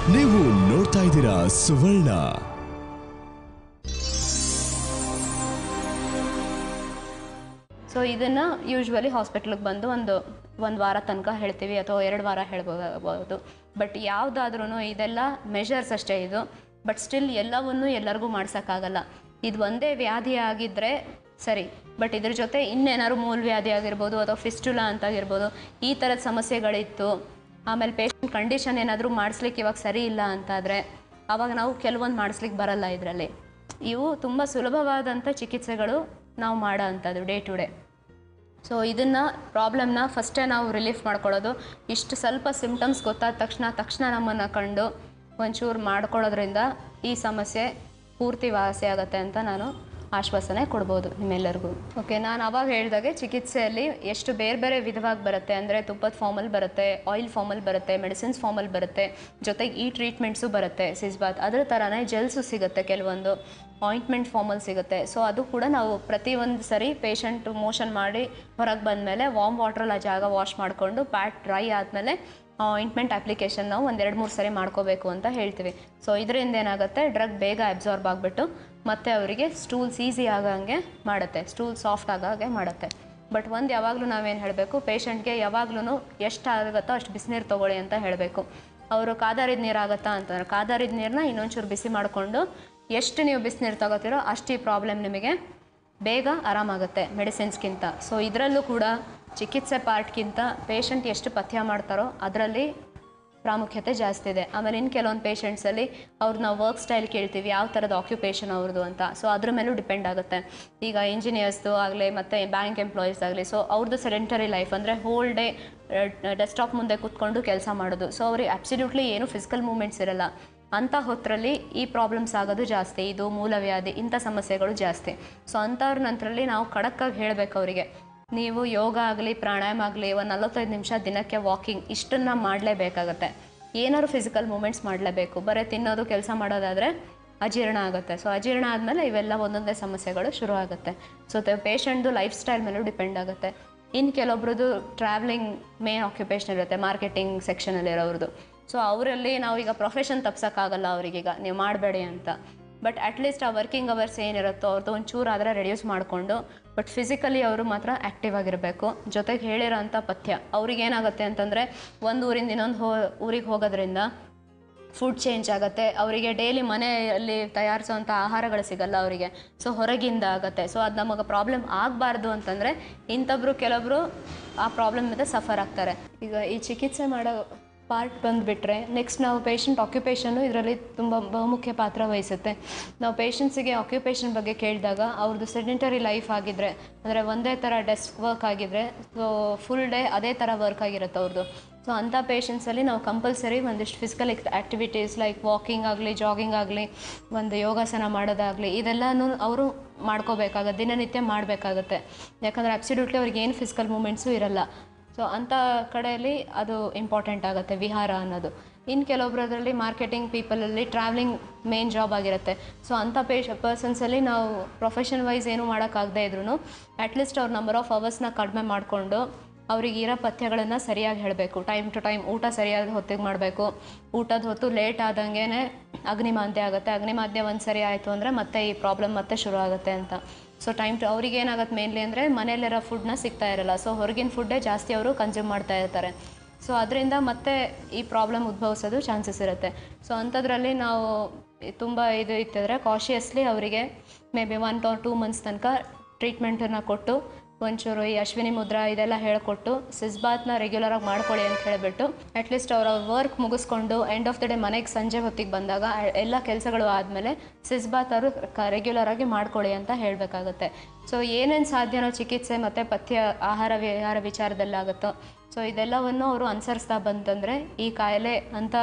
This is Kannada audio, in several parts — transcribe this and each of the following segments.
ನೀವು ನೋಡ್ತಾ ಇದ್ದೀರಾ ಸುವರ್ಣ ಸೊ ಇದನ್ನು ಯೂಶ್ವಲಿ ಹಾಸ್ಪಿಟ್ಲಿಗೆ ಬಂದು ಒಂದು ಒಂದು ವಾರ ತನಕ ಹೇಳ್ತೀವಿ ಅಥವಾ ಎರಡು ವಾರ ಹೇಳ್ಬೋದು ಬಟ್ ಯಾವುದಾದ್ರೂ ಇದೆಲ್ಲ ಮೆಷರ್ಸ್ ಅಷ್ಟೇ ಇದು ಬಟ್ ಸ್ಟಿಲ್ ಎಲ್ಲವನ್ನೂ ಎಲ್ಲರಿಗೂ ಮಾಡ್ಸೋಕ್ಕಾಗಲ್ಲ ಇದು ಒಂದೇ ವ್ಯಾಧಿ ಆಗಿದ್ದರೆ ಸರಿ ಬಟ್ ಇದ್ರ ಜೊತೆ ಇನ್ನೇನಾದ್ರು ಮೂಲವ್ಯಾಧಿ ಆಗಿರ್ಬೋದು ಅಥವಾ ಫಿಸ್ಟುಲಾ ಅಂತಾಗಿರ್ಬೋದು ಈ ಥರದ ಸಮಸ್ಯೆಗಳಿತ್ತು ಆಮೇಲೆ ಪೇಷಂಟ್ ಕಂಡೀಷನ್ ಏನಾದರೂ ಮಾಡಿಸ್ಲಿಕ್ಕೆ ಇವಾಗ ಸರಿ ಇಲ್ಲ ಅಂತಾದರೆ ಆವಾಗ ನಾವು ಕೆಲವೊಂದು ಮಾಡಿಸ್ಲಿಕ್ಕೆ ಬರಲ್ಲ ಇದರಲ್ಲಿ ಇವು ತುಂಬ ಸುಲಭವಾದಂಥ ಚಿಕಿತ್ಸೆಗಳು ನಾವು ಮಾಡೋ ಅಂಥದ್ದು ಡೇ ಟು ಡೇ ಸೊ ಇದನ್ನು ಪ್ರಾಬ್ಲಮ್ನ ಫಸ್ಟೇ ನಾವು ರಿಲೀಫ್ ಮಾಡ್ಕೊಳ್ಳೋದು ಇಷ್ಟು ಸ್ವಲ್ಪ ಸಿಮ್ಟಮ್ಸ್ ಗೊತ್ತಾದ ತಕ್ಷಣ ತಕ್ಷಣ ನಮ್ಮನ್ನು ಕಂಡು ಒಂಚೂರು ಮಾಡ್ಕೊಳ್ಳೋದ್ರಿಂದ ಈ ಸಮಸ್ಯೆ ಪೂರ್ತಿ ವಾಸಿ ಆಗುತ್ತೆ ಅಂತ ನಾನು ಆಶ್ವಾಸನೆ ಕೊಡ್ಬೋದು ನಿಮ್ಮೆಲ್ಲರಿಗೂ ಓಕೆ ನಾನು ಅವಾಗ ಹೇಳಿದಾಗೆ ಚಿಕಿತ್ಸೆಯಲ್ಲಿ ಎಷ್ಟು ಬೇರೆ ಬೇರೆ ವಿಧವಾಗಿ ಬರುತ್ತೆ ಅಂದರೆ ತುಪ್ಪದ ಫಾರ್ಮಲ್ಲಿ ಬರುತ್ತೆ ಆಯಿಲ್ ಫಾರ್ಮಲ್ಲಿ ಬರುತ್ತೆ ಮೆಡಿಸಿನ್ಸ್ ಫಾರ್ಮಲ್ಲಿ ಬರುತ್ತೆ ಜೊತೆಗೆ ಈ ಟ್ರೀಟ್ಮೆಂಟ್ಸು ಬರುತ್ತೆ ಸಿಸ್ಬಾತ್ ಅದ್ರ ಥರನೇ ಜೆಲ್ಸು ಸಿಗುತ್ತೆ ಕೆಲವೊಂದು ಆಯಿಂಟ್ಮೆಂಟ್ ಫಾರ್ಮಲ್ಲಿ ಸಿಗುತ್ತೆ ಸೊ ಅದು ಕೂಡ ನಾವು ಪ್ರತಿ ಒಂದು ಸರಿ ಪೇಷಂಟ್ ಮೋಷನ್ ಮಾಡಿ ಹೊರಗೆ ಬಂದಮೇಲೆ ವಾಮ್ ವಾಟ್ರಲ್ಲಿ ಆ ಜಾಗ ವಾಶ್ ಮಾಡಿಕೊಂಡು ಪ್ಯಾಟ್ ಡ್ರೈ ಆದಮೇಲೆ ಆಯಿಂಟ್ಮೆಂಟ್ ಅಪ್ಲಿಕೇಶನ್ ನಾವು ಒಂದು ಎರಡು ಮೂರು ಸರಿ ಮಾಡ್ಕೋಬೇಕು ಅಂತ ಹೇಳ್ತೀವಿ ಸೊ ಇದರಿಂದ ಏನಾಗುತ್ತೆ ಡ್ರಗ್ ಬೇಗ ಅಬ್ಸಾರ್ಬ್ ಆಗಿಬಿಟ್ಟು ಮತ್ತೆ ಅವರಿಗೆ ಸ್ಟೂಲ್ಸ್ ಈಸಿ ಆಗಂಗೆ ಮಾಡುತ್ತೆ ಸ್ಟೂಲ್ ಸಾಫ್ಟ್ ಆಗಾಗೆ ಮಾಡುತ್ತೆ ಬಟ್ ಒಂದು ಯಾವಾಗಲೂ ನಾವೇನು ಹೇಳಬೇಕು ಪೇಷಂಟ್ಗೆ ಯಾವಾಗ್ಲೂ ಎಷ್ಟು ಆಗುತ್ತೋ ಅಷ್ಟು ಬಿಸಿನೀರು ತೊಗೊಳ್ಳಿ ಅಂತ ಹೇಳಬೇಕು ಅವರು ಕಾದಾರಿದ ನೀರು ಆಗುತ್ತಾ ಅಂತಂದ್ರೆ ಕಾದಾರಿದ ನೀರನ್ನ ಇನ್ನೊಂಚೂರು ಬಿಸಿ ಮಾಡಿಕೊಂಡು ಎಷ್ಟು ನೀವು ಬಿಸಿನೀರು ತಗೋತೀರೋ ಅಷ್ಟು ಈ ಪ್ರಾಬ್ಲಮ್ ನಿಮಗೆ ಬೇಗ ಆರಾಮಾಗುತ್ತೆ ಮೆಡಿಸಿನ್ಸ್ಗಿಂತ ಸೊ ಇದರಲ್ಲೂ ಕೂಡ ಚಿಕಿತ್ಸೆ ಪಾರ್ಟ್ಗಿಂತ ಪೇಷಂಟ್ ಎಷ್ಟು ಪಥ್ಯ ಮಾಡ್ತಾರೋ ಅದರಲ್ಲಿ ಪ್ರಾಮುಖ್ಯತೆ ಜಾಸ್ತಿ ಇದೆ ಆಮೇಲೆ ಇನ್ನು ಕೆಲವೊಂದು ಪೇಷಂಟ್ಸಲ್ಲಿ ಅವ್ರು ನಾವು ವರ್ಕ್ ಸ್ಟೈಲ್ ಕೇಳ್ತೀವಿ ಯಾವ ಥರದ ಆಕ್ಯುಪೇಷನ್ ಅವ್ರದ್ದು ಅಂತ ಸೊ ಅದ್ರ ಮೇಲೂ ಡಿಪೆಂಡ್ ಆಗುತ್ತೆ ಈಗ ಇಂಜಿನಿಯರ್ಸ್ದು ಆಗಲಿ ಮತ್ತು ಬ್ಯಾಂಕ್ ಎಂಪ್ಲಾಯೀಸ್ ಆಗಲಿ ಸೊ ಅವ್ರದ್ದು ಸೆಡೆಂಟರಿ ಲೈಫ್ ಅಂದರೆ ಹೋಲ್ ಡೇ ಡೆಸ್ಕ್ಟಾಪ್ ಮುಂದೆ ಕೂತ್ಕೊಂಡು ಕೆಲಸ ಮಾಡೋದು ಸೊ ಅವ್ರಿಗೆ ಅಬ್ಸಲ್ಯೂಟ್ಲಿ ಏನು ಫಿಸಿಕಲ್ ಮೂಮೆಂಟ್ಸ್ ಇರಲ್ಲ ಅಂಥ ಹೊತ್ತರಲ್ಲಿ ಈ ಪ್ರಾಬ್ಲಮ್ಸ್ ಆಗೋದು ಜಾಸ್ತಿ ಇದು ಮೂಲವ್ಯಾಧಿ ಇಂಥ ಸಮಸ್ಯೆಗಳು ಜಾಸ್ತಿ ಸೊ ಅಂಥವ್ರ ನಂತರಲ್ಲಿ ನಾವು ಖಡಕ್ಕಾಗಿ ಹೇಳಬೇಕು ಅವರಿಗೆ ನೀವು ಯೋಗ ಆಗಲಿ ಪ್ರಾಣಾಯಾಮ ಆಗಲಿ ಒಂದು ನಲವತ್ತೈದು ನಿಮಿಷ ದಿನಕ್ಕೆ ವಾಕಿಂಗ್ ಇಷ್ಟನ್ನು ಮಾಡಲೇಬೇಕಾಗತ್ತೆ ಏನಾದ್ರು ಫಿಸಿಕಲ್ ಮೂಮೆಂಟ್ಸ್ ಮಾಡಲೇಬೇಕು ಬರೀ ತಿನ್ನೋದು ಕೆಲಸ ಮಾಡೋದಾದರೆ ಅಜೀರ್ಣ ಆಗುತ್ತೆ ಸೊ ಅಜೀರ್ಣ ಆದಮೇಲೆ ಇವೆಲ್ಲ ಒಂದೊಂದೇ ಸಮಸ್ಯೆಗಳು ಶುರು ಆಗುತ್ತೆ ಸೊ ಪೇಷಂಟ್ದು ಲೈಫ್ ಸ್ಟೈಲ್ ಮೇಲೂ ಡಿಪೆಂಡ್ ಆಗುತ್ತೆ ಇನ್ನು ಕೆಲವೊಬ್ರದ್ದು ಟ್ರಾವೆಲಿಂಗ್ ಮೇನ್ ಆಕ್ಯುಪೇಷನ್ ಇರುತ್ತೆ ಮಾರ್ಕೆಟಿಂಗ್ ಸೆಕ್ಷನಲ್ಲಿ ಇರೋರದು ಸೊ ಅವರಲ್ಲಿ ನಾವೀಗ ಪ್ರೊಫೆಷನ್ ತಪ್ಸೋಕ್ಕಾಗಲ್ಲ ಅವರಿಗೀಗ ನೀವು ಮಾಡಬೇಡಿ ಅಂತ ಬಟ್ ಅಟ್ಲೀಸ್ಟ್ ಆ ವರ್ಕಿಂಗ್ ಅವರ್ಸ್ ಏನಿರುತ್ತೋ ಅವ್ರದ್ದು ಒಂಚೂರು ಆದರೆ ರೆಡ್ಯೂಸ್ ಮಾಡಿಕೊಂಡು ಬಟ್ ಫಿಸಿಕಲಿ ಅವರು ಮಾತ್ರ ಆ್ಯಕ್ಟಿವ್ ಆಗಿರಬೇಕು ಜೊತೆಗೆ ಹೇಳಿರೋ ಅಂಥ ಪಥ್ಯ ಅವ್ರಿಗೆ ಏನಾಗುತ್ತೆ ಅಂತಂದರೆ ಒಂದು ಊರಿಂದ ಇನ್ನೊಂದು ಹೋ ಊರಿಗೆ ಹೋಗೋದ್ರಿಂದ ಫುಡ್ ಚೇಂಜ್ ಆಗುತ್ತೆ ಅವರಿಗೆ ಡೈಲಿ ಮನೆಯಲ್ಲಿ ತಯಾರಿಸೋವಂಥ ಆಹಾರಗಳು ಸಿಗಲ್ಲ ಅವರಿಗೆ ಸೊ ಹೊರಗಿಂದ ಆಗುತ್ತೆ ಸೊ ಅದು ನಮಗೆ ಪ್ರಾಬ್ಲಮ್ ಆಗಬಾರ್ದು ಅಂತಂದರೆ ಇಂಥಬ್ರು ಕೆಲವೊಬ್ರು ಆ ಪ್ರಾಬ್ಲಮ್ మీద ಸಫರ್ ಆಗ್ತಾರೆ ಈಗ ಈ ಚಿಕಿತ್ಸೆ ಮಾಡೋ ಪಾರ್ಟ್ ಬಂದುಬಿಟ್ರೆ ನೆಕ್ಸ್ಟ್ ನಾವು ಪೇಷಂಟ್ ಆಕ್ಯುಪೇಷನ್ನು ಇದರಲ್ಲಿ ತುಂಬ ಬಹುಮುಖ್ಯ ಪಾತ್ರ ವಹಿಸುತ್ತೆ ನಾವು ಪೇಷಂಟ್ಸಿಗೆ ಆಕ್ಯುಪೇಷನ್ ಬಗ್ಗೆ ಕೇಳಿದಾಗ ಅವ್ರದ್ದು ಸೆಡೆಂಟರಿ ಲೈಫ್ ಆಗಿದ್ದರೆ ಅಂದರೆ ಒಂದೇ ಥರ ಡೆಸ್ಕ್ ವರ್ಕ್ ಆಗಿದ್ದರೆ ಸೊ ಫುಲ್ ಡೇ ಅದೇ ಥರ ವರ್ಕ್ ಆಗಿರುತ್ತೆ ಅವ್ರದ್ದು ಸೊ ಅಂಥ ಪೇಷಂಟ್ಸಲ್ಲಿ ನಾವು ಕಂಪಲ್ಸರಿ ಒಂದಿಷ್ಟು ಫಿಸಿಕಲ್ ಆ್ಯಕ್ಟಿವಿಟೀಸ್ ಲೈಕ್ ವಾಕಿಂಗ್ ಆಗಲಿ ಜಾಗಿಂಗ್ ಆಗಲಿ ಒಂದು ಯೋಗಾಸನ ಮಾಡೋದಾಗಲಿ ಇದೆಲ್ಲನೂ ಅವರು ಮಾಡ್ಕೋಬೇಕಾಗತ್ತೆ ದಿನನಿತ್ಯ ಮಾಡಬೇಕಾಗತ್ತೆ ಯಾಕಂದರೆ ಅಬ್ಸಲ್ಯೂಟ್ಲಿ ಅವ್ರಿಗೆ ಏನು ಫಿಸಿಕಲ್ ಮೂಮೆಂಟ್ಸು ಇರಲ್ಲ ಸೊ ಅಂಥ ಕಡೆಯಲ್ಲಿ ಅದು ಇಂಪಾರ್ಟೆಂಟ್ ಆಗುತ್ತೆ ವಿಹಾರ ಅನ್ನೋದು ಇನ್ನು ಕೆಲವೊಬ್ಬರದ್ರಲ್ಲಿ ಮಾರ್ಕೆಟಿಂಗ್ ಪೀಪಲಲ್ಲಿ ಟ್ರಾವೆಲಿಂಗ್ ಮೇನ್ ಜಾಬ್ ಆಗಿರುತ್ತೆ ಸೊ ಅಂಥ ಪೇಷ ಪರ್ಸನ್ಸಲ್ಲಿ ನಾವು ಪ್ರೊಫೆಷನ್ ವೈಸ್ ಏನೂ ಮಾಡೋಕ್ಕಾಗದೇ ಇದ್ರೂ ಅಟ್ಲೀಸ್ಟ್ ಅವ್ರ ನಂಬರ್ ಆಫ್ ಅವರ್ಸ್ನ ಕಡಿಮೆ ಮಾಡಿಕೊಂಡು ಅವ್ರಿಗೆ ಇರೋ ಪಥ್ಯಗಳನ್ನು ಸರಿಯಾಗಿ ಹೇಳಬೇಕು ಟೈಮ್ ಟು ಟೈಮ್ ಊಟ ಸರಿಯಾದ ಹೊತ್ತಿಗೆ ಮಾಡಬೇಕು ಊಟದ ಹೊತ್ತು ಲೇಟ್ ಆದಂಗೆ ಅಗ್ನಿಮಾಂದ್ಯ ಆಗುತ್ತೆ ಅಗ್ನಿಮಾಂದ್ಯ ಒಂದು ಸರಿ ಆಯಿತು ಅಂದರೆ ಮತ್ತೆ ಈ ಪ್ರಾಬ್ಲಮ್ ಮತ್ತೆ ಶುರು ಆಗುತ್ತೆ ಅಂತ ಸೊ ಟೈಮ್ ಟು ಅವ್ರಿಗೆ ಏನಾಗುತ್ತೆ ಮೇನ್ಲಿ ಅಂದರೆ ಮನೇಲಿರೋ ಫುಡ್ನ ಸಿಗ್ತಾ ಇರಲ್ಲ ಸೊ ಹೊರಗಿನ ಫುಡ್ಡೇ ಜಾಸ್ತಿ ಅವರು ಕನ್ಸ್ಯೂಮ್ ಮಾಡ್ತಾ ಇರ್ತಾರೆ ಸೊ ಅದರಿಂದ ಮತ್ತೆ ಈ ಪ್ರಾಬ್ಲಮ್ ಉದ್ಭವಿಸೋದು ಚಾನ್ಸಸ್ ಇರುತ್ತೆ ಸೊ ಅಂಥದ್ರಲ್ಲಿ ನಾವು ತುಂಬ ಇದು ಇತ್ತಿದ್ರೆ ಕಾಶಿಯಸ್ಲಿ ಅವರಿಗೆ maybe one to two months ತನಕ ಟ್ರೀಟ್ಮೆಂಟನ್ನು ಕೊಟ್ಟು ಒಂಚೂರು ಈ ಅಶ್ವಿನಿ ಮುದ್ರಾ ಇದೆಲ್ಲ ಹೇಳಿಕೊಟ್ಟು ಸಿಸ್ಬಾತ್ನ ರೆಗ್ಯುಲರಾಗಿ ಮಾಡ್ಕೊಳ್ಳಿ ಅಂತ ಹೇಳಿಬಿಟ್ಟು ಅಟ್ಲೀಸ್ಟ್ ಅವರ ವರ್ಕ್ ಮುಗಿಸ್ಕೊಂಡು ಎಂಡ್ ಆಫ್ ದ ಡೇ ಮನೆಗೆ ಸಂಜೆ ಹೊತ್ತಿಗೆ ಬಂದಾಗ ಎಲ್ಲ ಕೆಲಸಗಳು ಆದಮೇಲೆ ಸಿಸ್ಬಾತ್ ಅವರು ಕ ರೆಗ್ಯುಲರಾಗಿ ಮಾಡ್ಕೊಳ್ಳಿ ಅಂತ ಹೇಳಬೇಕಾಗುತ್ತೆ ಸೊ ಏನೇನು ಸಾಧ್ಯನೋ ಚಿಕಿತ್ಸೆ ಮತ್ತು ಪಥ್ಯ ಆಹಾರ ವಿಹಾರ ವಿಚಾರದಲ್ಲಾಗುತ್ತೋ ಸೊ ಇದೆಲ್ಲವನ್ನು ಅವರು ಅನುಸರಿಸ್ತಾ ಬಂತಂದರೆ ಈ ಕಾಯಿಲೆ ಅಂಥ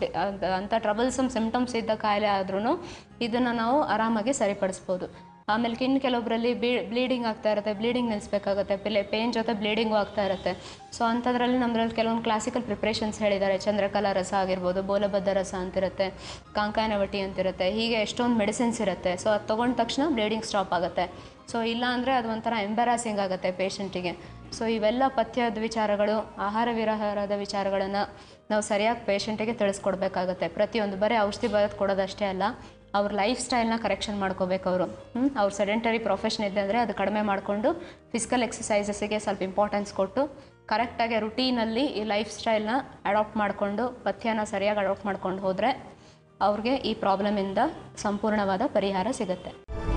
ಅಂಥ ಟ್ರಬಲ್ಸಮ್ ಸಿಮ್ಟಮ್ಸ್ ಇದ್ದ ಕಾಯಿಲೆ ಆದ್ರೂ ಇದನ್ನು ನಾವು ಆರಾಮಾಗಿ ಸರಿಪಡಿಸ್ಬೋದು ಆಮೇಲೆ ಇನ್ನು ಕೆಲವೊಬ್ಬರಲ್ಲಿ ಬಿ ಬ್ಲೀಡಿಂಗ್ ಆಗ್ತಾ ಇರುತ್ತೆ ಬ್ಲೀಡಿಂಗ್ ನಿಲ್ಲಿಸ್ಬೇಕಾಗುತ್ತೆ ಪಿಲೆ ಪೇನ್ ಜೊತೆ ಬ್ಲೀಡಿಂಗು ಆಗ್ತಾ ಇರುತ್ತೆ ಸೊ ಅಂಥದ್ರಲ್ಲಿ ನಮ್ಮದ್ರಲ್ಲಿ ಕೆಲವೊಂದು ಕ್ಲಾಸಿಕಲ್ ಪ್ರಿಪ್ರೇಷನ್ಸ್ ಹೇಳಿದ್ದಾರೆ ಚಂದ್ರಕಲಾ ರಸ ಆಗಿರ್ಬೋದು ಬೋಲಬದ್ಧ ರಸ ಅಂತಿರುತ್ತೆ ಕಾಂಕಾಯನವಟಿ ಅಂತಿರುತ್ತೆ ಹೀಗೆ ಎಷ್ಟೊಂದು ಮೆಡಿಸಿನ್ಸ್ ಇರುತ್ತೆ ಸೊ ಅದು ತೊಗೊಂಡ ತಕ್ಷಣ ಬ್ಲೀಡಿಂಗ್ ಸ್ಟಾಪ್ ಆಗುತ್ತೆ ಸೊ ಇಲ್ಲ ಅಂದರೆ ಅದು ಒಂಥರ ಎಂಬರಾಸಿಂಗ್ ಆಗುತ್ತೆ ಪೇಷಂಟಿಗೆ ಸೊ ಇವೆಲ್ಲ ಪಥ್ಯದ ವಿಚಾರಗಳು ಆಹಾರ ವಿಹಾರದ ವಿಚಾರಗಳನ್ನು ನಾವು ಸರಿಯಾಗಿ ಪೇಷಂಟಿಗೆ ತಿಳಿಸ್ಕೊಡ್ಬೇಕಾಗತ್ತೆ ಪ್ರತಿಯೊಂದು ಬರೀ ಔಷಧಿ ಬರೋದು ಕೊಡೋದಷ್ಟೇ ಅಲ್ಲ ಅವ್ರ ಲೈಫ್ ಸ್ಟೈಲ್ನ ಕರೆಕ್ಷನ್ ಮಾಡ್ಕೋಬೇಕು ಅವರು ಅವ್ರ ಸೆಡೆಂಟರಿ ಪ್ರೊಫೆಷನ್ ಇದೆ ಅಂದರೆ ಅದು ಕಡಿಮೆ ಮಾಡಿಕೊಂಡು ಫಿಸಿಕಲ್ ಎಕ್ಸಸೈಸಸ್ಸಿಗೆ ಸ್ವಲ್ಪ ಇಂಪಾರ್ಟೆನ್ಸ್ ಕೊಟ್ಟು ಕರೆಕ್ಟಾಗಿ ರುಟೀನಲ್ಲಿ ಈ ಲೈಫ್ ಸ್ಟೈಲ್ನ ಅಡಾಪ್ಟ್ ಮಾಡಿಕೊಂಡು ಪಥ್ಯನ ಸರಿಯಾಗಿ ಅಡಾಪ್ಟ್ ಮಾಡ್ಕೊಂಡು ಹೋದರೆ ಅವ್ರಿಗೆ ಈ ಪ್ರಾಬ್ಲಮಿಂದ ಸಂಪೂರ್ಣವಾದ ಪರಿಹಾರ ಸಿಗುತ್ತೆ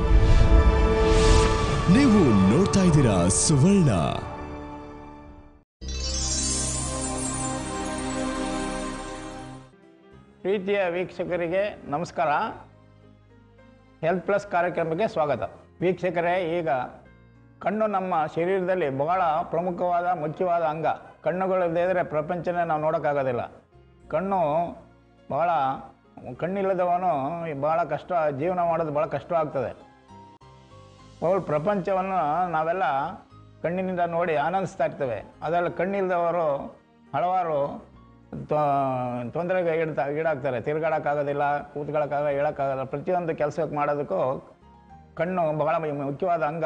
ನೀವು ನೋಡ್ತಾ ಇದ್ದೀರಾ ಸುವರ್ಣ ಪ್ರೀತಿಯ ವೀಕ್ಷಕರಿಗೆ ನಮಸ್ಕಾರ ಹೆಲ್ತ್ ಪ್ಲಸ್ ಕಾರ್ಯಕ್ರಮಕ್ಕೆ ಸ್ವಾಗತ ವೀಕ್ಷಕರೇ ಈಗ ಕಣ್ಣು ನಮ್ಮ ಶರೀರದಲ್ಲಿ ಬಹಳ ಪ್ರಮುಖವಾದ ಮುಖ್ಯವಾದ ಅಂಗ ಕಣ್ಣುಗಳಿಲ್ಲದೆ ಪ್ರಪಂಚನೇ ನಾವು ನೋಡೋಕ್ಕಾಗೋದಿಲ್ಲ ಕಣ್ಣು ಬಹಳ ಕಣ್ಣಿಲ್ಲದವನು ಬಹಳ ಕಷ್ಟ ಜೀವನ ಮಾಡೋದು ಬಹಳ ಕಷ್ಟ ಆಗ್ತದೆ ಅವ್ರ ಪ್ರಪಂಚವನ್ನು ನಾವೆಲ್ಲ ಕಣ್ಣಿನಿಂದ ನೋಡಿ ಆನಂದಿಸ್ತಾ ಇರ್ತೇವೆ ಅದರಲ್ಲಿ ಕಣ್ಣಿಲ್ದವರು ಹಲವಾರು ತೊ- ತೊಂದರೆಗೆ ಈಡ್ತಾ ಈಡಾಗ್ತಾರೆ ತಿರುಗಾಡೋಕ್ಕಾಗೋದಿಲ್ಲ ಕೂತ್ಕೊಳ್ಳೋಕ್ಕಾಗ ಹೇಳೋಕ್ಕಾಗಲ್ಲ ಪ್ರತಿಯೊಂದು ಕೆಲಸಕ್ಕೆ ಮಾಡೋದಕ್ಕೂ ಕಣ್ಣು ಬಹಳ ಮುಖ್ಯವಾದ ಅಂಗ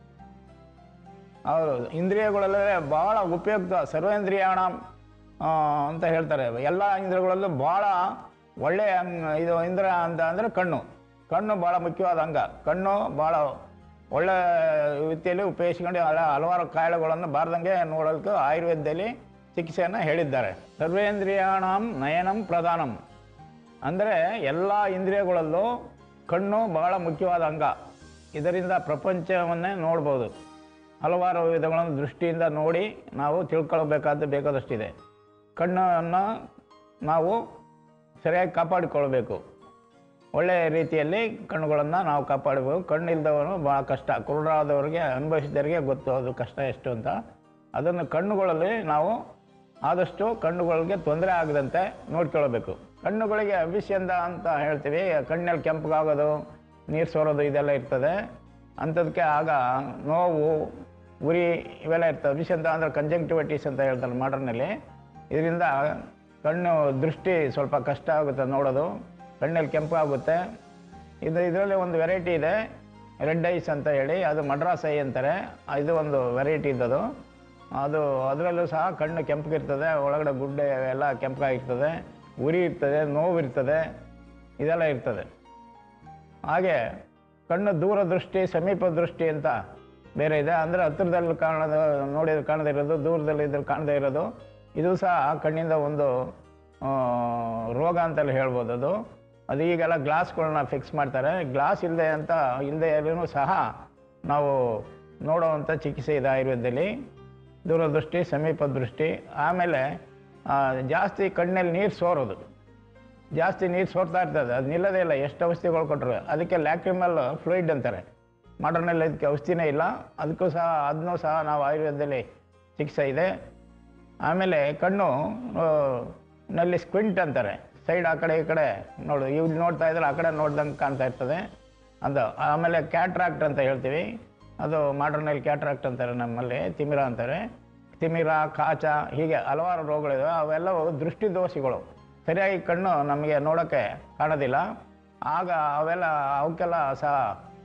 ಅವರು ಇಂದ್ರಿಯಗಳಲ್ಲೇ ಬಹಳ ಉಪಯುಕ್ತ ಸರ್ವೇಂದ್ರಿಯಾಣ ಆ, ಅಂತ ಹೇಳ್ತಾರೆ ಎಲ್ಲ ಇಂದ್ರಿಯಗಳಲ್ಲೂ ಭಾಳ ಒಳ್ಳೆಯ ಅಂಗ್- ಇದು ಇಂದ್ರ ಅಂತ ಅಂದರೆ ಕಣ್ಣು ಕಣ್ಣು ಭಾಳ ಮುಖ್ಯವಾದ ಅಂಗ ಕಣ್ಣು ಭಾಳ ಒಳ್ಳೆ ರೀತಿಯಲ್ಲಿ ಉಪಯೋಗಿಸ್ಕೊಂಡು ಹಲ ಹಲವಾರು ಕಾಯಿಲೆಗಳನ್ನು ಬಾರ್ದಂಗೆ ನೋಡೋದಕ್ಕೆ ಆಯುರ್ವೇದದಲ್ಲಿ ಚಿಕಿತ್ಸೆಯನ್ನು ಹೇಳಿದ್ದಾರೆ ಸರ್ವೇಂದ್ರಿಯಾಣಂ ನಯನಂ ಪ್ರಧಾನಂ ಅಂದರೆ ಎಲ್ಲ ಇಂದ್ರಿಯಗಳಲ್ಲೂ ಕಣ್ಣು ಬಹಳ ಮುಖ್ಯವಾದ ಅಂಗ ಇದರಿಂದ ಪ್ರಪಂಚವನ್ನೇ ನೋಡ್ಬೋದು ಹಲವಾರು ವಿಧಗಳನ್ನು ದೃಷ್ಟಿಯಿಂದ ನೋಡಿ ನಾವು ತಿಳ್ಕೊಳ್ಬೇಕಾದ್ದು ಬೇಕಾದಷ್ಟಿದೆ ಕಣ್ಣನ್ನು ನಾವು ಸರಿಯಾಗಿ ಕಾಪಾಡಿಕೊಳ್ಬೇಕು ಒಳ್ಳೆಯ ರೀತಿಯಲ್ಲಿ ಕಣ್ಣುಗಳನ್ನು ನಾವು ಕಾಪಾಡಬೇಕು ಕಣ್ಣಿಲ್ದವನು ಭಾಳ ಕಷ್ಟ ಕುರುಡರಾದವರಿಗೆ ಅನುಭವಿಸಿದವರಿಗೆ ಗೊತ್ತು ಅದು ಕಷ್ಟ ಎಷ್ಟು ಅಂತ ಅದನ್ನು ಕಣ್ಣುಗಳಲ್ಲಿ ನಾವು ಆದಷ್ಟು ಕಣ್ಣುಗಳಿಗೆ ತೊಂದರೆ ಆಗದಂತೆ ನೋಡ್ಕೊಳ್ಬೇಕು ಕಣ್ಣುಗಳಿಗೆ ಅಭಿಷೇಧ ಅಂತ ಹೇಳ್ತೀವಿ ಕಣ್ಣಲ್ಲಿ ಕೆಂಪಗಾಗೋದು ನೀರು ಸೋರೋದು ಇದೆಲ್ಲ ಇರ್ತದೆ ಅಂಥದಕ್ಕೆ ಆಗ ನೋವು ಉರಿ ಇವೆಲ್ಲ ಇರ್ತವೆ ಅಭಿಷೇಧ ಅಂದರೆ ಕಂಜಂಕ್ಟಿವೈಟಿಸ್ ಅಂತ ಹೇಳ್ತಾರೆ ಮಾಡ್ರನ್ನಲ್ಲಿ ಇದರಿಂದ ಕಣ್ಣು ದೃಷ್ಟಿ ಸ್ವಲ್ಪ ಕಷ್ಟ ಆಗುತ್ತೆ ನೋಡೋದು ಕಣ್ಣಲ್ಲಿ ಕೆಂಪು ಆಗುತ್ತೆ ಇದು ಇದರಲ್ಲಿ ಒಂದು ವೆರೈಟಿ ಇದೆ ರೆಡ್ ಐಸ್ ಅಂತ ಹೇಳಿ ಅದು ಮಡ್ರಾಸ್ ಐ ಅಂತಾರೆ ಇದು ಒಂದು ವೆರೈಟಿ ಇದ್ದದು ಅದು ಅದರಲ್ಲೂ ಸಹ ಕಣ್ಣು ಕೆಂಪಗಿರ್ತದೆ ಒಳಗಡೆ ಗುಡ್ಡೆ ಎಲ್ಲ ಕೆಂಪಗಾಗಿರ್ತದೆ ಉರಿ ಇರ್ತದೆ ನೋವು ಇರ್ತದೆ ಇದೆಲ್ಲ ಇರ್ತದೆ ಹಾಗೆ ಕಣ್ಣು ದೂರದೃಷ್ಟಿ ಸಮೀಪ ದೃಷ್ಟಿ ಅಂತ ಬೇರೆ ಇದೆ ಅಂದರೆ ಹತ್ತಿರದಲ್ಲಿ ಕಾಣದ ನೋಡಿದ್ರೆ ಕಾಣದೇ ಇರೋದು ದೂರದಲ್ಲಿ ಇದ್ರೆ ಕಾಣದೇ ಇರೋದು ಇದು ಸಹ ಕಣ್ಣಿಂದ ಒಂದು ಆ, ರೋಗ ಅಂತಲೇ ಹೇಳ್ಬೋದು ಅದು ಅದು ಈಗೆಲ್ಲ ಗ್ಲಾಸ್ಗಳನ್ನ ಫಿಕ್ಸ್ ಮಾಡ್ತಾರೆ ಗ್ಲಾಸ್ ಇಲ್ಲದೆ ಅಂತ ಇಲ್ಲದೆ ಎಲ್ಲೂ ಸಹ ನಾವು ನೋಡುವಂಥ ಚಿಕಿತ್ಸೆ ಇದೆ ಆಯುರ್ವೇದದಲ್ಲಿ ದೂರದೃಷ್ಟಿ ಸಮೀಪ ದೃಷ್ಟಿ ಆಮೇಲೆ ಆ, ಜಾಸ್ತಿ ಕಣ್ಣಲ್ಲಿ ನೀರು ಸೋರೋದು ಜಾಸ್ತಿ ನೀರು ಸೋರ್ತಾ ಇರ್ತದೆ ಅದು ನಿಲ್ಲದೇ ಇಲ್ಲ ಎಷ್ಟು ಔಷಧಿಗಳು ಕೊಟ್ಟರು ಅದಕ್ಕೆ ಲ್ಯಾಕ್ರಿಮಲ್ ಫ್ಲೂಯಿಡ್ ಅಂತಾರೆ ಮಾಡ್ರನ್ನಲ್ಲಿ ಅದಕ್ಕೆ ಔಷಧಿನೇ ಇಲ್ಲ ಅದಕ್ಕೂ ಸಹ ಅದನ್ನೂ ಸಹ ನಾವು ಆಯುರ್ವೇದದಲ್ಲಿ ಚಿಕಿತ್ಸೆ ಇದೆ ಆಮೇಲೆ ಕಣ್ಣು ಆ, ನಲ್ಲಿ ಸ್ಕ್ವಿಂಟ್ ಅಂತಾರೆ ಸೈಡ್ ಆ ಕಡೆ ಈ ಕಡೆ ನೋಡು ಇವ್ ನೋಡ್ತಾ ಇದ್ರೆ ಆ ಕಡೆ ನೋಡ್ದಂಗೆ ಕಾಣ್ತಾ ಇರ್ತದೆ ಅದು ಆಮೇಲೆ ಕ್ಯಾಟ್ರಾಕ್ಟ್ ಅಂತ ಹೇಳ್ತೀವಿ ಅದು ಮಾಡ್ರನ್ನಲ್ಲಿ ಕ್ಯಾಟ್ರಾಕ್ಟ್ ಅಂತಾರೆ ನಮ್ಮಲ್ಲಿ ತಿಮಿರ ಅಂತಾರೆ ತಿಮಿರ ಕಾಚ ಹೀಗೆ ಹಲವಾರು ರೋಗಗಳಿವೆ ಅವೆಲ್ಲವೂ ದೃಷ್ಟಿದೋಷಿಗಳು ಸರಿಯಾಗಿ ಕಣ್ಣು ನಮಗೆ ನೋಡೋಕ್ಕೆ ಕಾಣೋದಿಲ್ಲ ಆಗ ಅವೆಲ್ಲ ಅವಕ್ಕೆಲ್ಲ ಸಹ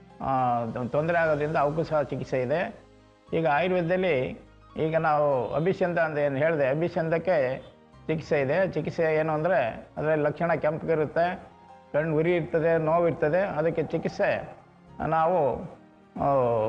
ತೊಂದರೆ ಆಗೋದ್ರಿಂದ ಅವಕ್ಕೂ ಸಹ ಚಿಕಿತ್ಸೆ ಇದೆ ಈಗ ಆಯುರ್ವೇದದಲ್ಲಿ ಈಗ ನಾವು ಅಭಿಷಂದ ಅಂತ ಏನು ಹೇಳಿದೆ ಅಭಿಷಂದಕ್ಕೆ ಚಿಕಿತ್ಸೆ ಇದೆ ಚಿಕಿತ್ಸೆ ಏನು ಅಂದರೆ ಅದರಲ್ಲಿ ಲಕ್ಷಣ ಕೆಂಪಗಿರುತ್ತೆ ಕಣ್ಣು ಉರಿ ಇರ್ತದೆ ನೋವು ಇರ್ತದೆ ಅದಕ್ಕೆ ಚಿಕಿತ್ಸೆ ನಾವು ಆ,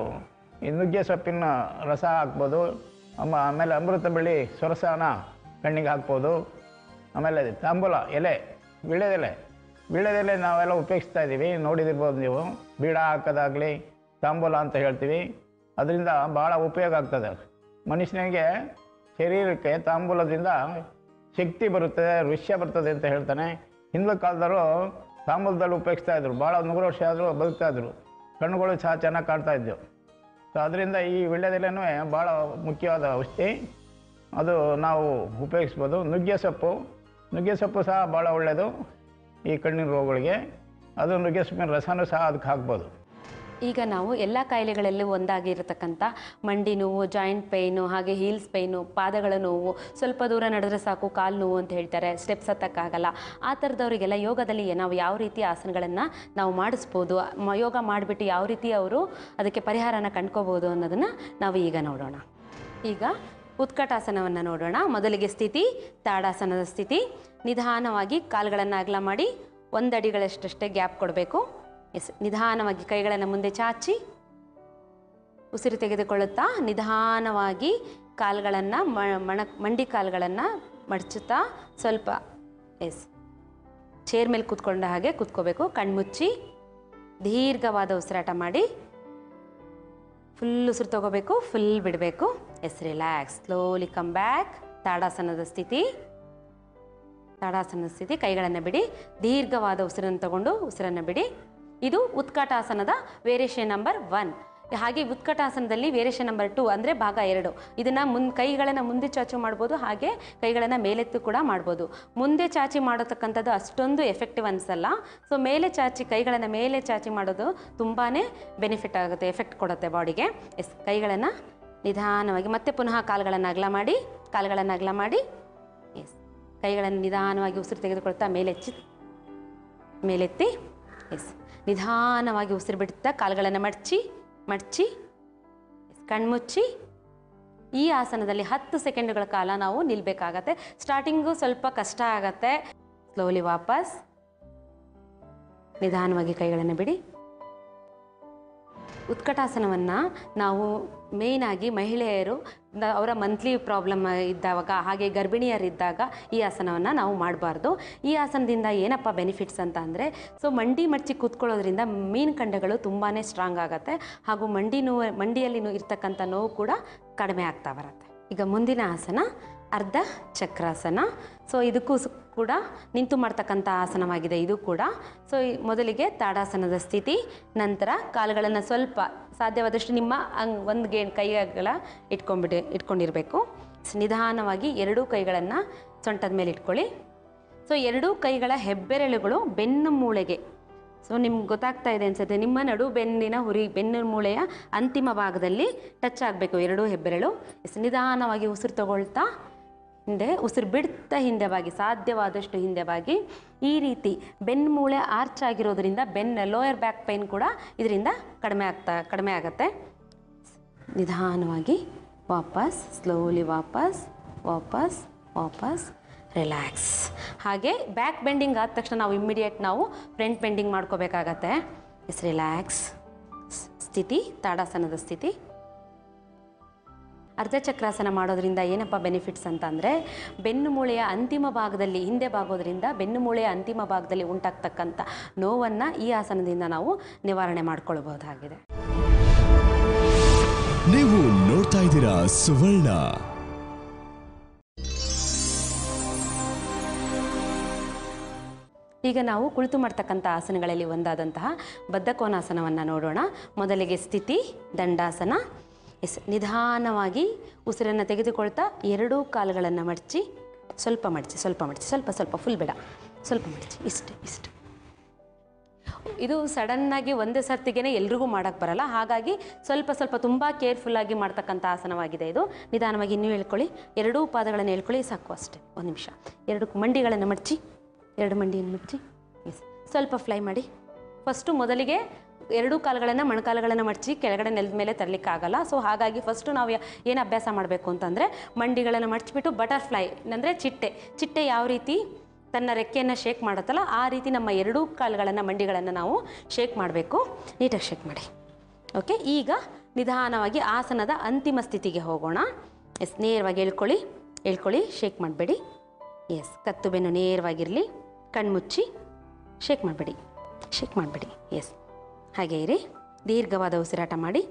ಈ ನುಗ್ಗೆ ಸೊಪ್ಪಿನ ರಸ ಹಾಕ್ಬೋದು ಅಮ್ಮ ಆಮೇಲೆ ಅಮೃತ ಬಳ್ಳಿ ಸೊರಸಾನ ಕಣ್ಣಿಗೆ ಹಾಕ್ಬೋದು ಆಮೇಲೆ ತಾಂಬೂಲ ಎಲೆ ವೀಳ್ಯದೆಲೆ ವೀಳ್ಯದೆಲೆ ನಾವೆಲ್ಲ ಉಪಯೋಗಿಸ್ತಾ ಇದ್ದೀವಿ ನೋಡಿದಿರ್ಬೋದು ನೀವು ಬೀಡ ಹಾಕೋದಾಗಲಿ ತಾಂಬೂಲ ಅಂತ ಹೇಳ್ತೀವಿ ಅದರಿಂದ ಭಾಳ ಉಪಯೋಗ ಆಗ್ತದೆ ಮನುಷ್ಯನಿಗೆ ಶರೀರಕ್ಕೆ ತಾಂಬೂಲದಿಂದ ಶಕ್ತಿ ಬರುತ್ತದೆ ಋಷ್ಯ ಬರ್ತದೆ ಅಂತ ಹೇಳ್ತಾನೆ ಹಿಂದಿನ ಕಾಲದವರು ತಾಂಬೂಲದಲ್ಲಿ ಉಪಯೋಗಿಸ್ತಾ ಇದ್ರು ಭಾಳ ನೂರು ವರ್ಷ ಆದರೂ ಬದುಕ್ತಾ ಇದ್ರು ಕಣ್ಣುಗಳು ಸಹ ಚೆನ್ನಾಗಿ ಕಾಣ್ತಾ ಇದ್ದವು ಸೊ ಅದರಿಂದ ಈ ವೀಳ್ಯದೆಲೆನೂ ಭಾಳ ಮುಖ್ಯವಾದ ಔಷಧಿ ಅದು ನಾವು ಉಪಯೋಗಿಸ್ಬೋದು ನುಗ್ಗೆ ಸೊಪ್ಪು ನುಗ್ಗೆ ಸೊಪ್ಪು ಸಹ ಭಾಳ ಒಳ್ಳೆಯದು ಈ ಕಣ್ಣಿನ ರೋಗಗಳಿಗೆ ಅದು ನುಗ್ಗೆ ಸೊಪ್ಪಿನ ರಸನೂ ಸಹ ಅದಕ್ಕೆ ಹಾಕ್ಬೋದು ಈಗ ನಾವು ಎಲ್ಲ ಕಾಯಿಲೆಗಳಲ್ಲೂ ಒಂದಾಗಿರತಕ್ಕಂಥ ಮಂಡಿ ನೋವು ಜಾಯಿಂಟ್ ಪೈನು ಹಾಗೆ ಹೀಲ್ಸ್ ಪೈನು ಪಾದಗಳ ನೋವು ಸ್ವಲ್ಪ ದೂರ ನಡೆದ್ರೆ ಸಾಕು ಕಾಲು ನೋವು ಅಂತ ಹೇಳ್ತಾರೆ ಸ್ಟೆಪ್ಸ್ ಹತ್ತಕ್ಕಾಗಲ್ಲ ಆ ಥರದವರಿಗೆಲ್ಲ ಯೋಗದಲ್ಲಿ ನಾವು ಯಾವ ರೀತಿ ಆಸನಗಳನ್ನು ನಾವು ಮಾಡಿಸ್ಬೋದು ಮ- ಯೋಗ ಮಾಡಿಬಿಟ್ಟು ಯಾವ ರೀತಿ ಅವರು ಅದಕ್ಕೆ ಪರಿಹಾರನ ಕಂಡ್ಕೋಬೋದು ಅನ್ನೋದನ್ನು ನಾವು ಈಗ ನೋಡೋಣ ಈಗ ಉತ್ಕಟಾಸನವನ್ನು ನೋಡೋಣ ಮೊದಲಿಗೆ ಸ್ಥಿತಿ ತಾಡಾಸನದ ಸ್ಥಿತಿ ನಿಧಾನವಾಗಿ ಕಾಲುಗಳನ್ನು ಅಗಲ ಮಾಡಿ ಒಂದು ಅಡಿಗಳಷ್ಟಷ್ಟೇ ಗ್ಯಾಪ್ ಕೊಡಬೇಕು ಎಸ್ ನಿಧಾನವಾಗಿ ಕೈಗಳನ್ನು ಮುಂದೆ ಚಾಚಿ ಉಸಿರು ತೆಗೆದುಕೊಳ್ಳುತ್ತಾ ನಿಧಾನವಾಗಿ ಕಾಲುಗಳನ್ನು ಮಣ ಮಂಡಿ ಕಾಲುಗಳನ್ನು ಮಡಚುತ್ತಾ ಸ್ವಲ್ಪ ಎಸ್ ಚೇರ್ ಮೇಲೆ ಕೂತ್ಕೊಂಡ ಹಾಗೆ ಕೂತ್ಕೋಬೇಕು ಕಣ್ಮುಚ್ಚಿ ದೀರ್ಘವಾದ ಉಸಿರಾಟ ಮಾಡಿ ಫುಲ್ ಉಸಿರು ತಗೋಬೇಕು ಫುಲ್ ಬಿಡಬೇಕು yes relax slowly come back ತಾಡಾಸನದ ಸ್ಥಿತಿ ತಾಡಾಸನದ ಸ್ಥಿತಿ ಕೈಗಳನ್ನು ಬಿಡಿ ದೀರ್ಘವಾದ ಉಸಿರನ್ನು ತಗೊಂಡು ಉಸಿರನ್ನು ಬಿಡಿ ಇದು ಉತ್ಕಟಾಸನದ ವೇರಿಯೇಷನ್ ನಂಬರ್ ಒನ್ ಹಾಗೆ ಉತ್ಕಟಾಸನದಲ್ಲಿ ವೇರಿಯೇಷನ್ ನಂಬರ್ ಟು ಅಂದರೆ ಭಾಗ ಎರಡು ಇದನ್ನು ಮುನ್ ಕೈಗಳನ್ನು ಮುಂದೆ ಚಾಚು ಮಾಡ್ಬೋದು ಹಾಗೆ ಕೈಗಳನ್ನು ಮೇಲೆತ್ತು ಕೂಡ ಮಾಡ್ಬೋದು ಮುಂದೆ ಚಾಚಿ ಮಾಡತಕ್ಕಂಥದ್ದು ಅಷ್ಟೊಂದು ಎಫೆಕ್ಟಿವ್ ಅನಿಸಲ್ಲ ಸೊ ಮೇಲೆ ಚಾಚಿ ಕೈಗಳನ್ನು ಮೇಲೆ ಚಾಚಿ ಮಾಡೋದು ತುಂಬಾ ಬೆನಿಫಿಟ್ ಆಗುತ್ತೆ ಎಫೆಕ್ಟ್ ಕೊಡುತ್ತೆ ಬಾಡಿಗೆ ಎಸ್ ಕೈಗಳನ್ನು ನಿಧಾನವಾಗಿ ಮತ್ತೆ ಪುನಃ ಕಾಲುಗಳನ್ನು ಅಗಲ ಮಾಡಿ ಕಾಲುಗಳನ್ನು ಅಗಲ ಮಾಡಿ ಎಸ್ ಕೈಗಳನ್ನು ನಿಧಾನವಾಗಿ ಉಸಿರು ತೆಗೆದುಕೊಳ್ತಾ ಮೇಲೆಚ್ಚಿ ಮೇಲೆತ್ತಿ ಎಸ್ ನಿಧಾನವಾಗಿ ಉಸಿರು ಬಿಡುತ್ತಾ ಕಾಲುಗಳನ್ನು ಮಡಚಿ ಮಡಚಿ ಎಸ್, ಕಣ್ಮುಚ್ಚಿ ಈ ಆಸನದಲ್ಲಿ ಹತ್ತು ಸೆಕೆಂಡುಗಳ ಕಾಲ ನಾವು ನಿಲ್ಲಬೇಕಾಗತ್ತೆ ಸ್ಟಾರ್ಟಿಂಗು ಸ್ವಲ್ಪ ಕಷ್ಟ ಆಗತ್ತೆ ಸ್ಲೋಲಿ ವಾಪಸ್ ನಿಧಾನವಾಗಿ ಕೈಗಳನ್ನು ಬಿಡಿ ಉತ್ಕಟಾಸನವನ್ನು ನಾವು ಮೇಯ್ನಾಗಿ ಮಹಿಳೆಯರು ನ- ಅವರ ಮಂತ್ಲಿ ಪ್ರಾಬ್ಲಮ್ ಇದ್ದಾಗ ಹಾಗೆ ಗರ್ಭಿಣಿಯರಿದ್ದಾಗ ಈ ಆಸನವನ್ನು ನಾವು ಮಾಡಬಾರ್ದು ಈ ಆಸನದಿಂದ ಏನಪ್ಪ ಬೆನಿಫಿಟ್ಸ್ ಅಂತ ಅಂದರೆ ಸೊ ಮಂಡಿ ಮಡಚಿ ಕೂತ್ಕೊಳ್ಳೋದ್ರಿಂದ ಮೀನು ಖಂಡಗಳು ತುಂಬಾ ಸ್ಟ್ರಾಂಗ್ ಆಗುತ್ತೆ ಹಾಗೂ ಮಂಡಿ ನೋವು ಮಂಡಿಯಲ್ಲಿ ನೋ- ಇರ್ತಕ್ಕಂಥ ನೋವು ಕೂಡ ಕಡಿಮೆ ಆಗ್ತಾ ಬರುತ್ತೆ ಈಗ ಮುಂದಿನ ಆಸನ ಅರ್ಧ ಚಕ್ರಾಸನ ಸೊ ಇದಕ್ಕೂ ಸ್- ಕೂಡ ನಿಂತು ಮಾಡ್ತಕ್ಕಂಥ ಆಸನವಾಗಿದೆ ಇದು ಕೂಡ ಸೊ ಈ ಮೊದಲಿಗೆ ತಾಡಾಸನದ ಸ್ಥಿತಿ ನಂತರ ಕಾಲುಗಳನ್ನು ಸ್ವಲ್ಪ ಸಾಧ್ಯವಾದಷ್ಟು ನಿಮ್ಮ ಅಂಗ್ ಒಂದು ಗೇ ಕೈಗಳ ಇಟ್ಕೊಂಡ್ಬಿಡಿ ಇಟ್ಕೊಂಡಿರಬೇಕು ಸ್- ನಿಧಾನವಾಗಿ ಎರಡೂ ಕೈಗಳನ್ನು ಸೊಂಟದ ಮೇಲೆ ಇಟ್ಕೊಳ್ಳಿ ಸೊ ಎರಡೂ ಕೈಗಳ ಹೆಬ್ಬೆರಳುಗಳು ಬೆನ್ನು ಮೂಳೆಗೆ ಸೊ ನಿಮ್ಗೆ ಗೊತ್ತಾಗ್ತಾ ಇದೆ ಅನ್ಸುತ್ತೆ ನಿಮ್ಮ ನಡು ಬೆನ್ನಿನ ಹುರಿ ಬೆನ್ನು ಮೂಳೆಯ ಅಂತಿಮ ಭಾಗದಲ್ಲಿ ಟಚ್ ಆಗಬೇಕು ಎರಡೂ ಹೆಬ್ಬೆರಳು ಎಸ್ ನಿಧಾನವಾಗಿ ಉಸಿರು ತಗೊಳ್ತಾ ಹಿಂದೆ ಉಸಿರು ಬಿಡ್ತಾ ಹಿಂದೆ ಬಾಗಿ ಸಾಧ್ಯವಾದಷ್ಟು ಹಿಂದೆ ಬಾಗಿ ಈ ರೀತಿ ಬೆನ್ನು ಮೂಳೆ ಆರ್ಚ್ ಆಗಿರೋದ್ರಿಂದ ಬೆನ್ನ ಲೋಯರ್ ಬ್ಯಾಕ್ ಪೈನ್ ಕೂಡ ಇದರಿಂದ ಕಡಿಮೆ ಆಗ್ತಾ ಕಡಿಮೆ ಆಗುತ್ತೆ ನಿಧಾನವಾಗಿ ವಾಪಸ್ ಸ್ಲೋಲಿ ವಾಪಸ್ ವಾಪಸ್ ವಾಪಸ್ ರಿಲ್ಯಾಕ್ಸ್ ಹಾಗೆ ಬ್ಯಾಕ್ ಬೆಂಡಿಂಗ್ ಆದ ತಕ್ಷಣ ನಾವು ಇಮ್ಮಿಡಿಯೇಟ್ ನಾವು ಫ್ರಂಟ್ ಬೆಂಡಿಂಗ್ ಮಾಡ್ಕೋಬೇಕಾಗತ್ತೆ ಇಸ್ ರಿಲ್ಯಾಕ್ಸ್ ಸ್ಥಿತಿ ತಾಡಾಸನದ ಸ್ಥಿತಿ ಅರ್ಧಚಕ್ರಾಸನ ಮಾಡೋದ್ರಿಂದ ಏನಪ್ಪ ಬೆನಿಫಿಟ್ಸ್ ಅಂತ ಅಂದರೆ ಬೆನ್ನು ಮೂಳೆಯ ಅಂತಿಮ ಭಾಗದಲ್ಲಿ ಹಿಂದೆ ಬಾಗೋದ್ರಿಂದ ಬೆನ್ನು ಮೂಳೆಯ ಅಂತಿಮ ಭಾಗದಲ್ಲಿ ಉಂಟಾಗ್ತಕ್ಕಂಥ ನೋವನ್ನು ಈ ಆಸನದಿಂದ ನಾವು ನಿವಾರಣೆ ಮಾಡ್ಕೊಳ್ಬಹುದಾಗಿದೆ ನೀವು ನೋಡ್ತಾ ಇದ್ದೀರಾ ಸುವರ್ಣ ಈಗ ನಾವು ಕುಳಿತು ಮಾಡ್ತಕ್ಕಂಥ ಆಸನಗಳಲ್ಲಿ ಒಂದಾದಂತಹ ಬದ್ಧಕೋನಾಸನವನ್ನು ನೋಡೋಣ ಮೊದಲಿಗೆ ಸ್ಥಿತಿ ದಂಡಾಸನ ಎಸ್ ನಿಧಾನವಾಗಿ ಉಸಿರನ್ನು ತೆಗೆದುಕೊಳ್ತಾ ಎರಡೂ ಕಾಲುಗಳನ್ನು ಮಡಚಿ ಸ್ವಲ್ಪ ಮಡಚಿ ಸ್ವಲ್ಪ ಮಡಚಿ ಸ್ವಲ್ಪ ಸ್ವಲ್ಪ ಫುಲ್ ಬೇಡ ಸ್ವಲ್ಪ ಮಡಚಿ ಇಷ್ಟು ಇಷ್ಟು ಇದು ಸಡನ್ನಾಗಿ ಒಂದೇ ಸರ್ತಿಗೆ ಎಲ್ರಿಗೂ ಮಾಡೋಕ್ಕೆ ಬರಲ್ಲ ಹಾಗಾಗಿ ಸ್ವಲ್ಪ ಸ್ವಲ್ಪ ತುಂಬ ಕೇರ್ಫುಲ್ಲಾಗಿ ಮಾಡ್ತಕ್ಕಂಥ ಆಸನವಾಗಿದೆ ಇದು ನಿಧಾನವಾಗಿ ಇನ್ನೂ ಹೇಳ್ಕೊಳ್ಳಿ ಎರಡೂ ಪಾದಗಳನ್ನು ಹೇಳ್ಕೊಳ್ಳಿ ಸಾಕು ಅಷ್ಟೇ ಒಂದು ನಿಮಿಷ ಎರಡು ಮಂಡಿಗಳನ್ನು ಮಡಚಿ ಎರಡು ಮಂಡಿಯನ್ನು ಮಡಚಿ ಎಸ್ ಸ್ವಲ್ಪ ಫ್ಲೈ ಮಾಡಿ ಫಸ್ಟು ಮೊದಲಿಗೆ ಎರಡೂ ಕಾಲುಗಳನ್ನು ಮೊಣಕಾಲುಗಳನ್ನು ಮಡಚಿ ಕೆಳಗಡೆ ನೆಲದ ಮೇಲೆ ತರಲಿಕ್ಕಾಗಲ್ಲ ಸೊ ಹಾಗಾಗಿ ಫಸ್ಟು ನಾವು ಏನು ಅಭ್ಯಾಸ ಮಾಡಬೇಕು ಅಂತಂದರೆ ಮಂಡಿಗಳನ್ನು ಮಡಚಿಬಿಟ್ಟು ಬಟರ್ಫ್ಲೈ ಅಂದರೆ ಚಿಟ್ಟೆ ಚಿಟ್ಟೆ ಯಾವ ರೀತಿ ತನ್ನ ರೆಕ್ಕೆಯನ್ನು ಶೇಕ್ ಮಾಡುತ್ತಲ್ಲ ಆ ರೀತಿ ನಮ್ಮ ಎರಡೂ ಕಾಲುಗಳನ್ನು ಮಂಡಿಗಳನ್ನು ನಾವು ಶೇಕ್ ಮಾಡಬೇಕು ನೀಟಾಗಿ ಶೇಕ್ ಮಾಡಿ ಓಕೆ ಈಗ ನಿಧಾನವಾಗಿ ಆಸನದ ಅಂತಿಮ ಸ್ಥಿತಿಗೆ ಹೋಗೋಣ ಎಸ್ ನೇರವಾಗಿ ಹೇಳ್ಕೊಳ್ಳಿ ಹೇಳ್ಕೊಳ್ಳಿ ಶೇಕ್ ಮಾಡಬೇಡಿ ಎಸ್ ಕತ್ತು ಬೆನ್ನು ನೇರವಾಗಿರಲಿ ಕಣ್ಮುಚ್ಚಿ ಶೇಕ್ ಮಾಡಬೇಡಿ ಶೇಕ್ ಮಾಡಬೇಡಿ ಎಸ್ ಹಾಗೆ ಇರಿ ದೀರ್ಘವಾದ ಉಸಿರಾಟ ಮಾಡಿ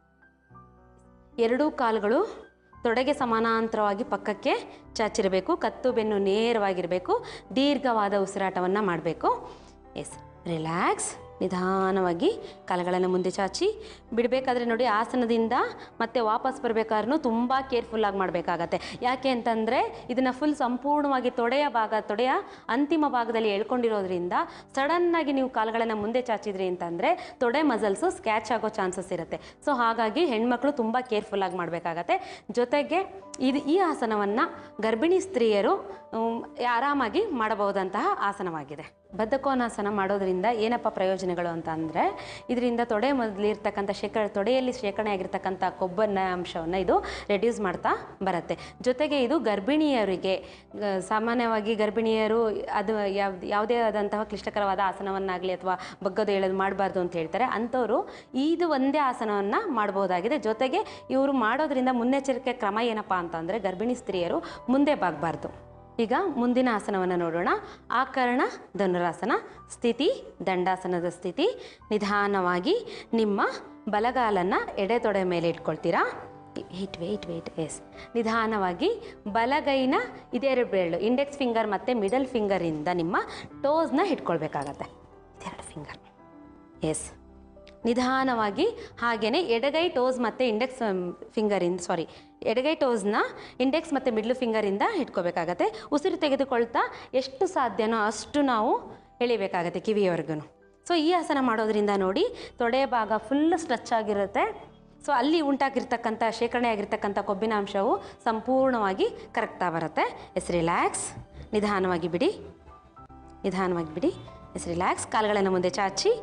ಎರಡೂ ಕಾಲುಗಳು ತೊಡೆಗೆ ಸಮಾನಾಂತರವಾಗಿ ಪಕ್ಕಕ್ಕೆ ಚಾಚಿರಬೇಕು ಕತ್ತು ಬೆನ್ನು ನೇರವಾಗಿರಬೇಕು ದೀರ್ಘವಾದ ಉಸಿರಾಟವನ್ನು ಮಾಡಬೇಕು ಎಸ್ ರಿಲ್ಯಾಕ್ಸ್ ನಿಧಾನವಾಗಿ ಕಾಲುಗಳನ್ನು ಮುಂದೆ ಚಾಚಿ ಬಿಡಬೇಕಾದ್ರೆ ನೋಡಿ ಆಸನದಿಂದ ಮತ್ತೆ ವಾಪಸ್ ಬರಬೇಕಾದ್ರೂ ತುಂಬ ಕೇರ್ಫುಲ್ಲಾಗಿ ಮಾಡಬೇಕಾಗತ್ತೆ ಯಾಕೆ ಅಂತಂದರೆ ಇದನ್ನು ಫುಲ್ ಸಂಪೂರ್ಣವಾಗಿ ತೊಡೆಯ ಭಾಗ ತೊಡೆಯ ಅಂತಿಮ ಭಾಗದಲ್ಲಿ ಎಳ್ಕೊಂಡಿರೋದ್ರಿಂದ ಸಡನ್ನಾಗಿ ನೀವು ಕಾಲುಗಳನ್ನು ಮುಂದೆ ಚಾಚಿದ್ರಿ ಅಂತಂದರೆ ತೊಡೆ ಮಸಲ್ಸು ಸ್ಕ್ಯಾಚ್ ಆಗೋ ಚಾನ್ಸಸ್ ಇರುತ್ತೆ ಸೊ ಹಾಗಾಗಿ ಹೆಣ್ಮಕ್ಳು ತುಂಬ ಕೇರ್ಫುಲ್ಲಾಗಿ ಮಾಡಬೇಕಾಗತ್ತೆ ಜೊತೆಗೆ ಇದು ಈ ಆಸನವನ್ನು ಗರ್ಭಿಣಿ ಸ್ತ್ರೀಯರು ಉಮ್, ಆರಾಮಾಗಿ ಮಾಡಬಹುದಂತಹ ಆಸನವಾಗಿದೆ ಬದ್ಧಕೋನಾಸನ ಮಾಡೋದ್ರಿಂದ ಏನಪ್ಪ ಪ್ರಯೋಜನ ಪ್ರಯೋಜನಗಳು ಅಂತ ಅಂದರೆ ಇದರಿಂದ ತೊಡೆ ಮೊದಲಿರ್ತಕ್ಕಂಥ ಶೇಖರ ತೊಡೆಯಲ್ಲಿ ಶೇಖರಣೆ ಆಗಿರ್ತಕ್ಕಂಥ ಕೊಬ್ಬನ್ನ ಅಂಶವನ್ನು ಇದು ರೆಡ್ಯೂಸ್ ಮಾಡ್ತಾ ಬರುತ್ತೆ ಜೊತೆಗೆ ಇದು ಗರ್ಭಿಣಿಯರಿಗೆ ಆ, ಸಾಮಾನ್ಯವಾಗಿ ಗರ್ಭಿಣಿಯರು ಅದು ಯಾವ್ದು ಯಾವುದೇ ಆದಂತಹ ಕ್ಲಿಷ್ಟಕರವಾದ ಆಸನವನ್ನಾಗಲಿ ಅಥವಾ ಬಗ್ಗದು ಹೇಳೋದು ಮಾಡಬಾರ್ದು ಅಂತ ಹೇಳ್ತಾರೆ ಅಂಥವರು ಇದು ಒಂದೇ ಆಸನವನ್ನು ಮಾಡ್ಬೋದಾಗಿದೆ ಜೊತೆಗೆ ಇವರು ಮಾಡೋದ್ರಿಂದ ಮುನ್ನೆಚ್ಚರಿಕೆ ಕ್ರಮ ಏನಪ್ಪ ಅಂತಂದರೆ ಗರ್ಭಿಣಿ ಸ್ತ್ರೀಯರು ಮುಂದೆ ಬಾಗಬಾರ್ದು ಈಗ ಮುಂದಿನ ಆಸನವನ್ನು ನೋಡೋಣ ಆಕರಣ ಧನುರಾಸನ ಸ್ಥಿತಿ ದಂಡಾಸನದ ಸ್ಥಿತಿ ನಿಧಾನವಾಗಿ ನಿಮ್ಮ ಬಲಗಾಲನ್ನು ಎಡೆ ತೊಡೆ ಮೇಲೆ ಇಟ್ಕೊಳ್ತೀರಾ ವೇಟ್ ವೇಟ್ ವೇಟ್ ಎಸ್ ನಿಧಾನವಾಗಿ ಬಲಗೈನ ಇದೆರಡು ಬೆರಳು ಇಂಡೆಕ್ಸ್ ಫಿಂಗರ್ ಮತ್ತು ಮಿಡಲ್ ಫಿಂಗರಿಂದ ನಿಮ್ಮ ಟೋಸ್ನ ಹಿಡ್ಕೊಳ್ಬೇಕಾಗತ್ತೆ ಇದೆರಡು ಫಿಂಗರ್ ಎಸ್ ನಿಧಾನವಾಗಿ ಹಾಗೆಯೇ ಎಡಗೈ ಟೋಸ್ ಮತ್ತು ಇಂಡೆಕ್ಸ್ ಫಿಂಗರಿಂದ ಸಾರಿ ಎಡಗೈ ಟೋಸ್ನ ಇಂಡೆಕ್ಸ್ ಮತ್ತು ಮಿಡ್ಲ್ ಫಿಂಗರಿಂದ ಇಟ್ಕೋಬೇಕಾಗತ್ತೆ ಉಸಿರು ತೆಗೆದುಕೊಳ್ತಾ ಎಷ್ಟು ಸಾಧ್ಯನೋ ಅಷ್ಟು ನಾವು ಎಳಿಬೇಕಾಗತ್ತೆ ಕಿವಿಯವರೆಗೂ ಸೊ ಈ ಆಸನ ಮಾಡೋದ್ರಿಂದ ನೋಡಿ ತೊಡೆ ಭಾಗ ಫುಲ್ ಸ್ಟ್ರೆಚ್ ಆಗಿರುತ್ತೆ ಸೊ ಅಲ್ಲಿ ಉಂಟಾಗಿರ್ತಕ್ಕಂಥ ಶೇಖರಣೆ ಆಗಿರ್ತಕ್ಕಂಥ ಕೊಬ್ಬಿನ ಅಂಶವು ಸಂಪೂರ್ಣವಾಗಿ ಕರಗ್ತಾ ಬರುತ್ತೆ ಎಸ್ ರಿಲ್ಯಾಕ್ಸ್ ನಿಧಾನವಾಗಿ ಬಿಡಿ ನಿಧಾನವಾಗಿ ಬಿಡಿ ಎಸ್ ರಿಲ್ಯಾಕ್ಸ್ ಕಾಲುಗಳನ್ನು ಮುಂದೆ ಚಾಚಿ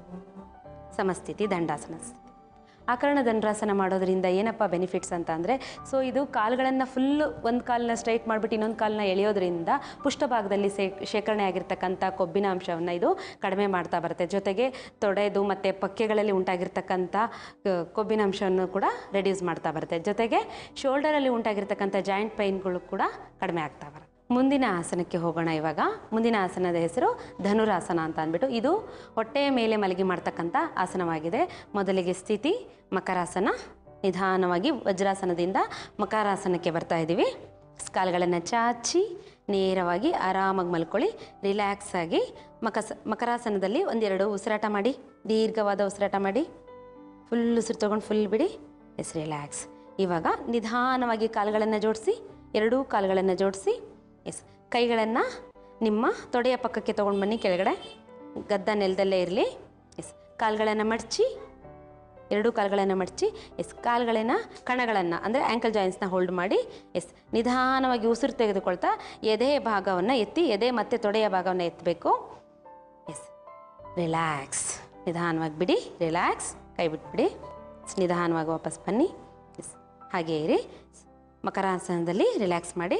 ಸಮಸ್ಥಿತಿ ದಂಡಾಸನ ಆಕರಣ ದಂಡಾಸನ ಮಾಡೋದ್ರಿಂದ ಏನಪ್ಪ ಬೆನಿಫಿಟ್ಸ್ ಅಂತ ಅಂದರೆ ಸೊ ಇದು ಕಾಲುಗಳನ್ನು ಫುಲ್ಲು ಒಂದು ಕಾಲನ್ನ ಸ್ಟ್ರೈಟ್ ಮಾಡಿಬಿಟ್ಟು ಇನ್ನೊಂದು ಕಾಲನ್ನ ಎಳೆಯೋದ್ರಿಂದ ಪುಷ್ಟಭಾಗದಲ್ಲಿ ಸೇ ಶೇಖರಣೆ ಆಗಿರ್ತಕ್ಕಂಥ ಕೊಬ್ಬಿನ ಅಂಶವನ್ನು ಇದು ಕಡಿಮೆ ಮಾಡ್ತಾ ಬರುತ್ತೆ ಜೊತೆಗೆ ತೊಡೆದು ಮತ್ತು ಪಕ್ಕೆಗಳಲ್ಲಿ ಉಂಟಾಗಿರ್ತಕ್ಕಂಥ ಆ, ಕೊಬ್ಬಿನ ಅಂಶವನ್ನು ಕೂಡ ರೆಡ್ಯೂಸ್ ಮಾಡ್ತಾ ಬರುತ್ತೆ ಜೊತೆಗೆ ಶೋಲ್ಡರಲ್ಲಿ ಉಂಟಾಗಿರ್ತಕ್ಕಂಥ ಜಾಯಿಂಟ್ ಪೈನ್ಗಳು ಕೂಡ ಕಡಿಮೆ ಆಗ್ತಾ ಬರುತ್ತೆ ಮುಂದಿನ ಆಸನಕ್ಕೆ ಹೋಗೋಣ ಇವಾಗ ಮುಂದಿನ ಆಸನದ ಹೆಸರು ಧನುರಾಸನ ಅಂತ ಅಂದ್ಬಿಟ್ಟು ಇದು ಹೊಟ್ಟೆಯ ಮೇಲೆ ಮಲಗಿ ಮಾಡ್ತಕ್ಕಂಥ ಆಸನವಾಗಿದೆ ಮೊದಲಿಗೆ ಸ್ಥಿತಿ ಮಕರಾಸನ ನಿಧಾನವಾಗಿ ವಜ್ರಾಸನದಿಂದ ಮಕರಾಸನಕ್ಕೆ ಬರ್ತಾ ಇದ್ದೀವಿ ಕಾಲುಗಳನ್ನು ಚಾಚಿ ನೇರವಾಗಿ ಆರಾಮಾಗಿ ಮಲ್ಕೊಳ್ಳಿ ರಿಲ್ಯಾಕ್ಸ್ ಆಗಿ ಮಕಸ ಮಕರಾಸನದಲ್ಲಿ ಒಂದೆರಡು ಉಸಿರಾಟ ಮಾಡಿ ದೀರ್ಘವಾದ ಉಸಿರಾಟ ಮಾಡಿ ಫುಲ್ ಉಸಿರು ತೊಗೊಂಡು ಫುಲ್ ಬಿಡಿ ಎಸ್ ರಿಲ್ಯಾಕ್ಸ್ ಇವಾಗ ನಿಧಾನವಾಗಿ ಕಾಲುಗಳನ್ನು ಜೋಡಿಸಿ ಎರಡೂ ಕಾಲುಗಳನ್ನು ಜೋಡಿಸಿ ಎಸ್ ಕೈಗಳನ್ನು ನಿಮ್ಮ ತೊಡೆಯ ಪಕ್ಕಕ್ಕೆ ತೊಗೊಂಡು ಬನ್ನಿ ಕೆಳಗಡೆ ಗದ್ದ ನೆಲದಲ್ಲೇ ಇರಲಿ ಎಸ್ ಕಾಲುಗಳನ್ನು ಮಡಚಿ ಎರಡೂ ಕಾಲುಗಳನ್ನು ಮಡಚಿ ಎಸ್ ಕಾಲುಗಳನ್ನ ಕಣಗಳನ್ನು ಅಂದರೆ ಆ್ಯಂಕಲ್ ಜಾಯಿಂಟ್ಸ್ನ ಹೋಲ್ಡ್ ಮಾಡಿ ಎಸ್ ನಿಧಾನವಾಗಿ ಉಸಿರು ತೆಗೆದುಕೊಳ್ತಾ ಎದೆ ಭಾಗವನ್ನು ಎತ್ತಿ ಎದೆ ಮತ್ತು ತೊಡೆಯ ಭಾಗವನ್ನು ಎತ್ತಬೇಕು ಎಸ್ ರಿಲ್ಯಾಕ್ಸ್ ನಿಧಾನವಾಗಿ ಬಿಡಿ ರಿಲ್ಯಾಕ್ಸ್ ಕೈ ಬಿಟ್ಬಿಡಿ ಎಸ್, ನಿಧಾನವಾಗಿ ವಾಪಸ್ ಬನ್ನಿ ಎಸ್ ಹಾಗೇ ಇರಿ ಮಕರಾಸನದಲ್ಲಿ ರಿಲ್ಯಾಕ್ಸ್ ಮಾಡಿ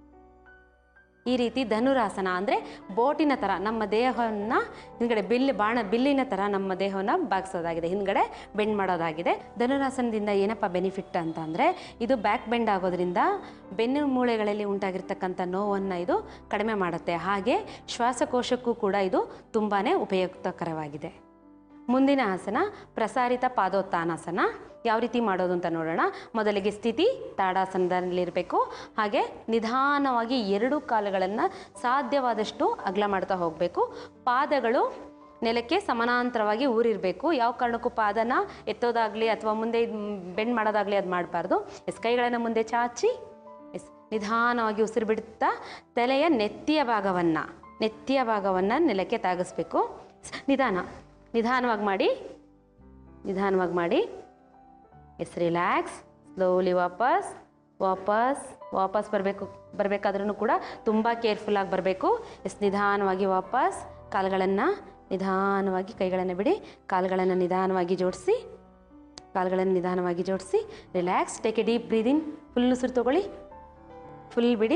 ಈ ರೀತಿ ಧನುರಾಸನ ಅಂದರೆ ಬೋಟಿನ ಥರ ನಮ್ಮ ದೇಹವನ್ನು ಹಿಂದ್ಗಡೆ ಬಿಲ್ ಬಾಣ ಬಿಲ್ಲಿನ ಥರ ನಮ್ಮ ದೇಹವನ್ನು ಬಾಗಿಸೋದಾಗಿದೆ ಹಿಂದ್ಗಡೆ ಬೆಂಡ್ ಮಾಡೋದಾಗಿದೆ ಧನುರಾಸನದಿಂದ ಏನಪ್ಪ ಬೆನಿಫಿಟ್ ಅಂತ ಅಂದರೆ ಇದು ಬ್ಯಾಕ್ ಬೆಂಡ್ ಆಗೋದ್ರಿಂದ ಬೆನ್ನು ಮೂಳೆಗಳಲ್ಲಿ ಉಂಟಾಗಿರ್ತಕ್ಕಂಥ ನೋವನ್ನು ಇದು ಕಡಿಮೆ ಮಾಡುತ್ತೆ ಹಾಗೆ ಶ್ವಾಸಕೋಶಕ್ಕೂ ಕೂಡ ಇದು ತುಂಬಾ ಉಪಯುಕ್ತಕರವಾಗಿದೆ ಮುಂದಿನ ಆಸನ ಪ್ರಸಾರಿತ ಪಾದೋತ್ಥಾನಾಸನ ಯಾವ ರೀತಿ ಮಾಡೋದು ಅಂತ ನೋಡೋಣ ಮೊದಲಿಗೆ ಸ್ಥಿತಿ ತಾಡಾಸನದಲ್ಲಿರಬೇಕು ಹಾಗೆ ನಿಧಾನವಾಗಿ ಎರಡು ಕಾಲುಗಳನ್ನು ಸಾಧ್ಯವಾದಷ್ಟು ಅಗಲ ಮಾಡ್ತಾ ಹೋಗಬೇಕು ಪಾದಗಳು ನೆಲಕ್ಕೆ ಸಮಾನಾಂತರವಾಗಿ ಊರಿರಬೇಕು ಯಾವ ಕಾರಣಕ್ಕೂ ಪಾದನ ಎತ್ತೋದಾಗಲಿ ಅಥವಾ ಮುಂದೆ ಬೆಂಡ್ ಮಾಡೋದಾಗಲಿ ಅದು ಮಾಡಬಾರ್ದು ಎಸ್ ಕೈಗಳನ್ನು ಮುಂದೆ ಚಾಚಿ ಎಸ್ ನಿಧಾನವಾಗಿ ಉಸಿರು ಬಿಡುತ್ತಾ ತಲೆಯ ನೆತ್ತಿಯ ಭಾಗವನ್ನು ನೆತ್ತಿಯ ಭಾಗವನ್ನು ನೆಲಕ್ಕೆ ತಾಗಿಸ್ಬೇಕು ಸ್- ನಿಧಾನ ನಿಧಾನವಾಗಿ ಮಾಡಿ ನಿಧಾನವಾಗಿ ಮಾಡಿ ಎಸ್ ರಿಲ್ಯಾಕ್ಸ್ ಸ್ಲೋಲಿ ವಾಪಸ್ ವಾಪಸ್ ವಾಪಸ್ ಬರಬೇಕು ಬರಬೇಕಾದ್ರೂ ಕೂಡ ತುಂಬ ಕೇರ್ಫುಲ್ಲಾಗಿ ಬರಬೇಕು ಎಸ್ ನಿಧಾನವಾಗಿ ವಾಪಸ್ ಕಾಲುಗಳನ್ನು ನಿಧಾನವಾಗಿ ಕೈಗಳನ್ನು ಬಿಡಿ ಕಾಲುಗಳನ್ನು ನಿಧಾನವಾಗಿ ಜೋಡಿಸಿ ಕಾಲುಗಳನ್ನು ನಿಧಾನವಾಗಿ ಜೋಡಿಸಿ relax take a deep breathing full ಉಸಿರು ತೊಗೊಳ್ಳಿ ಫುಲ್ ಬಿಡಿ